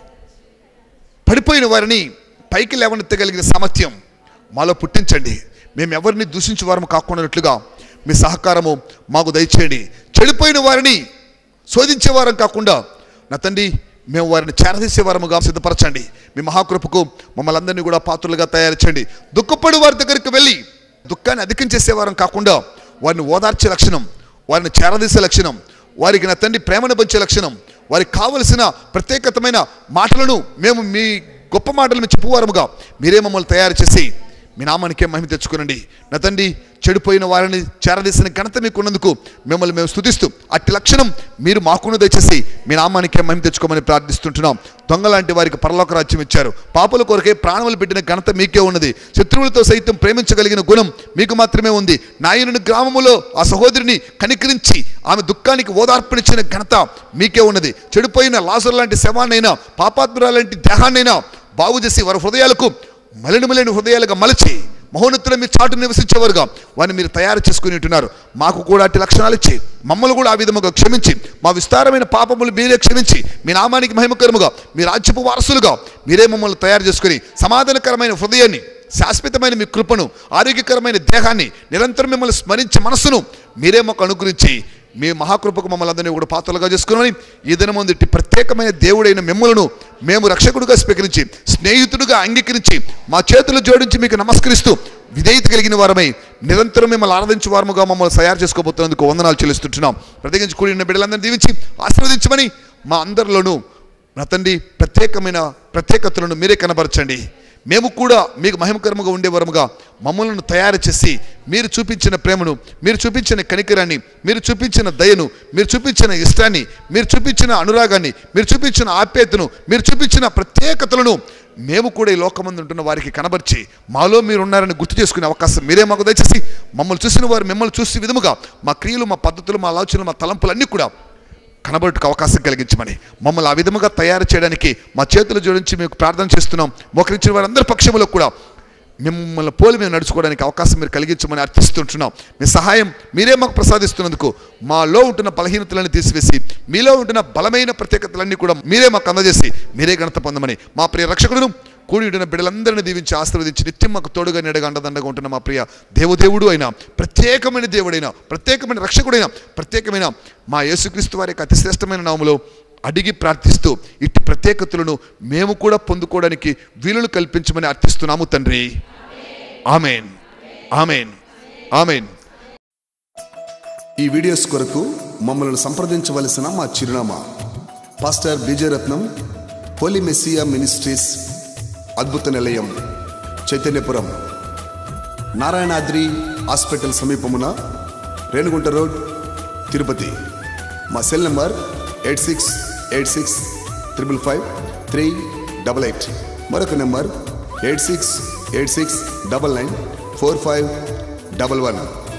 పడిపోయిన వారిని పైకి లేవనెత్తగలిగిన సామర్థ్యం మాలో పుట్టించండి మేము ఎవరిని దూషించే వారము కాకుండానట్లుగా మీ సహకారము మాకు దయచేయండి చెడిపోయిన వారిని శోధించే వారం కాకుండా నా తండ్రి మేము వారిని చేరదీసే వారముగా సిద్ధపరచండి మీ మహాకృపకు మమ్మల్ని అందరినీ కూడా పాత్రలుగా తయారు చేయండి దుఃఖపడి వారి దగ్గరికి వెళ్ళి దుఃఖాన్ని అధికం చేసే వారం కాకుండా వారిని ఓదార్చే లక్షణం వారిని చేరదీసే లక్షణం వారికి నా తండ్రి ప్రేమను పంచే లక్షణం వారికి కావలసిన ప్రత్యేకతమైన మాటలను మేము మీ గొప్ప మాటలు మేము చెప్పువారముగా మీరే మమ్మల్ని తయారు చేసి మీ నామానికే మహిమ తెచ్చుకునండి నా తండ్రి చెడిపోయిన వారిని చేరదీసిన ఘనత మీకున్నందుకు మిమ్మల్ని మేము స్థుతిస్తూ అట్టి లక్షణం మీరు మాకును దయచేసి మీ నామానికే మహిమ తెచ్చుకోమని ప్రార్థిస్తుంటున్నాం దొంగలాంటి వారికి పరలోక రాజ్యం ఇచ్చారు పాపల కొరకే ప్రాణములు పెట్టిన ఘనత మీకే ఉన్నది శత్రువులతో సైతం ప్రేమించగలిగిన గుణం మీకు మాత్రమే ఉంది నాయనుని గ్రామములో ఆ సహోదరిని కనికరించి ఆమె దుఃఖానికి ఓదార్పణించిన ఘనత మీకే ఉన్నది చెడిపోయిన లాసర్ లాంటి శవాన్నైనా పాపాత్మరాలాంటి దేహాన్నైనా బాగు చేసి వారి హృదయాలకు మలినములేని హృదయాలుగా మలచి మహోన్నతుల మీ చాటు నివసించేవారుగా వారిని మీరు తయారు చేసుకుని ఉంటున్నారు మాకు కూడా అట్టి లక్షణాలు ఇచ్చి మమ్మల్ని కూడా ఆ విధముగా క్షమించి మా విస్తారమైన పాపములు మీరే క్షమించి మీ నామానికి మహిమకరముగా మీ రాజ్యపు వారసులుగా మీరే మమ్మల్ని తయారు చేసుకుని సమాధానకరమైన హృదయాన్ని శాశ్వతమైన మీ కృపను ఆరోగ్యకరమైన దేహాన్ని నిరంతరం మిమ్మల్ని స్మరించే మనస్సును మీరే మాకు అనుగ్రహించి మీ మహాకృపకు మమ్మల్ని అందరినీ కూడా పాత్రలుగా చేసుకుని ఈ దినముందు ఇట్టి ప్రత్యేకమైన దేవుడైన మిమ్మలను మేము రక్షకుడుగా స్వీకరించి స్నేహితుడుగా అంగీకరించి మా చేతులు జోడించి మీకు నమస్కరిస్తూ విధేయత కలిగిన వారమై నిరంతరం మిమ్మల్ని ఆరాధించే వారముగా మమ్మల్ని తయారు చేసుకోబోతున్నందుకు వందనాలు చెల్లిస్తుంటున్నాం ప్రత్యేకించి కూడిన బిడ్డలందరినీ దీవించి ఆశీర్వదించమని మా అందరిలోనూ నా తండ్రి ప్రత్యేకమైన ప్రత్యేకతలను మీరే కనబరచండి మేము కూడా మీకు మహిమకరముగా ఉండేవరముగా మమ్మల్ని తయారు చేసి మీరు చూపించిన ప్రేమను మీరు చూపించిన కనికరాన్ని మీరు చూపించిన దయను మీరు చూపించిన ఇష్టాన్ని మీరు చూపించిన అనురాగాన్ని మీరు చూపించిన ఆప్యాయతను మీరు చూపించిన ప్రత్యేకతలను మేము కూడా ఈ లోకమందు ఉంటున్న వారికి కనబరిచి మాలో మీరు ఉన్నారని గుర్తు చేసుకునే అవకాశం మీరే మాకు దయచేసి మమ్మల్ని చూసిన వారు మిమ్మల్ని చూసి విధముగా మా క్రియలు మా పద్ధతులు మా ఆలోచనలు మా తలంపులు అన్నీ కూడా కనబడుటకు అవకాశం కలిగించమని మమ్మల్ని ఆ విధముగా తయారు చేయడానికి మా చేతులు జోడించి మీకు ప్రార్థన చేస్తున్నాం మోకరించిన వారందరి పక్షములో కూడా మిమ్మల్ని పోలి మేము నడుచుకోవడానికి అవకాశం మీరు కలిగించమని అర్థిస్తుంటున్నాం మీ సహాయం మీరే మాకు ప్రసాదిస్తున్నందుకు మాలో ఉంటున్న బలహీనతలను తీసివేసి మీలో ఉంటున్న బలమైన ప్రత్యేకతలన్నీ కూడా మీరే మాకు అందజేసి మీరే ఘనత పొందమని మా ప్రియ రక్షకుడును కూడి ఉంటున్న బిడ్డలందరినీ దీవించి ఆశీర్వదించి నిత్యం మాకు తోడుగా నీడగా అండదండగా ఉంటున్న మా ప్రియ దేవదేవుడు అయిన ప్రత్యేకమైన దేవుడైన ప్రత్యేకమైన రక్షకుడైన ప్రత్యేకమైన మా యేసుక్రీస్తు వారి యొక్క అతిశ్రేష్టమైన నామములో అడిగి ప్రార్థిస్తూ ఇట్టి ప్రత్యేకతలను మేము కూడా పొందుకోవడానికి వీలును కల్పించమని అర్థిస్తున్నాము తండ్రి ఆమెన్ ఆమెన్ ఆమెన్ ఈ వీడియోస్ కొరకు మమ్మల్ని సంప్రదించవలసిన మా చిరునామా pastor Vijayaratnam holy Messiah ministries అద్భుత నిలయం చైతన్యపురం నారాయణాద్రి హాస్పిటల్ సమీపమున రేణుగుంట రోడ్ తిరుపతి మా cell number eight six eight six triple five three double eight మరొక number eight six eight six double nine four five double one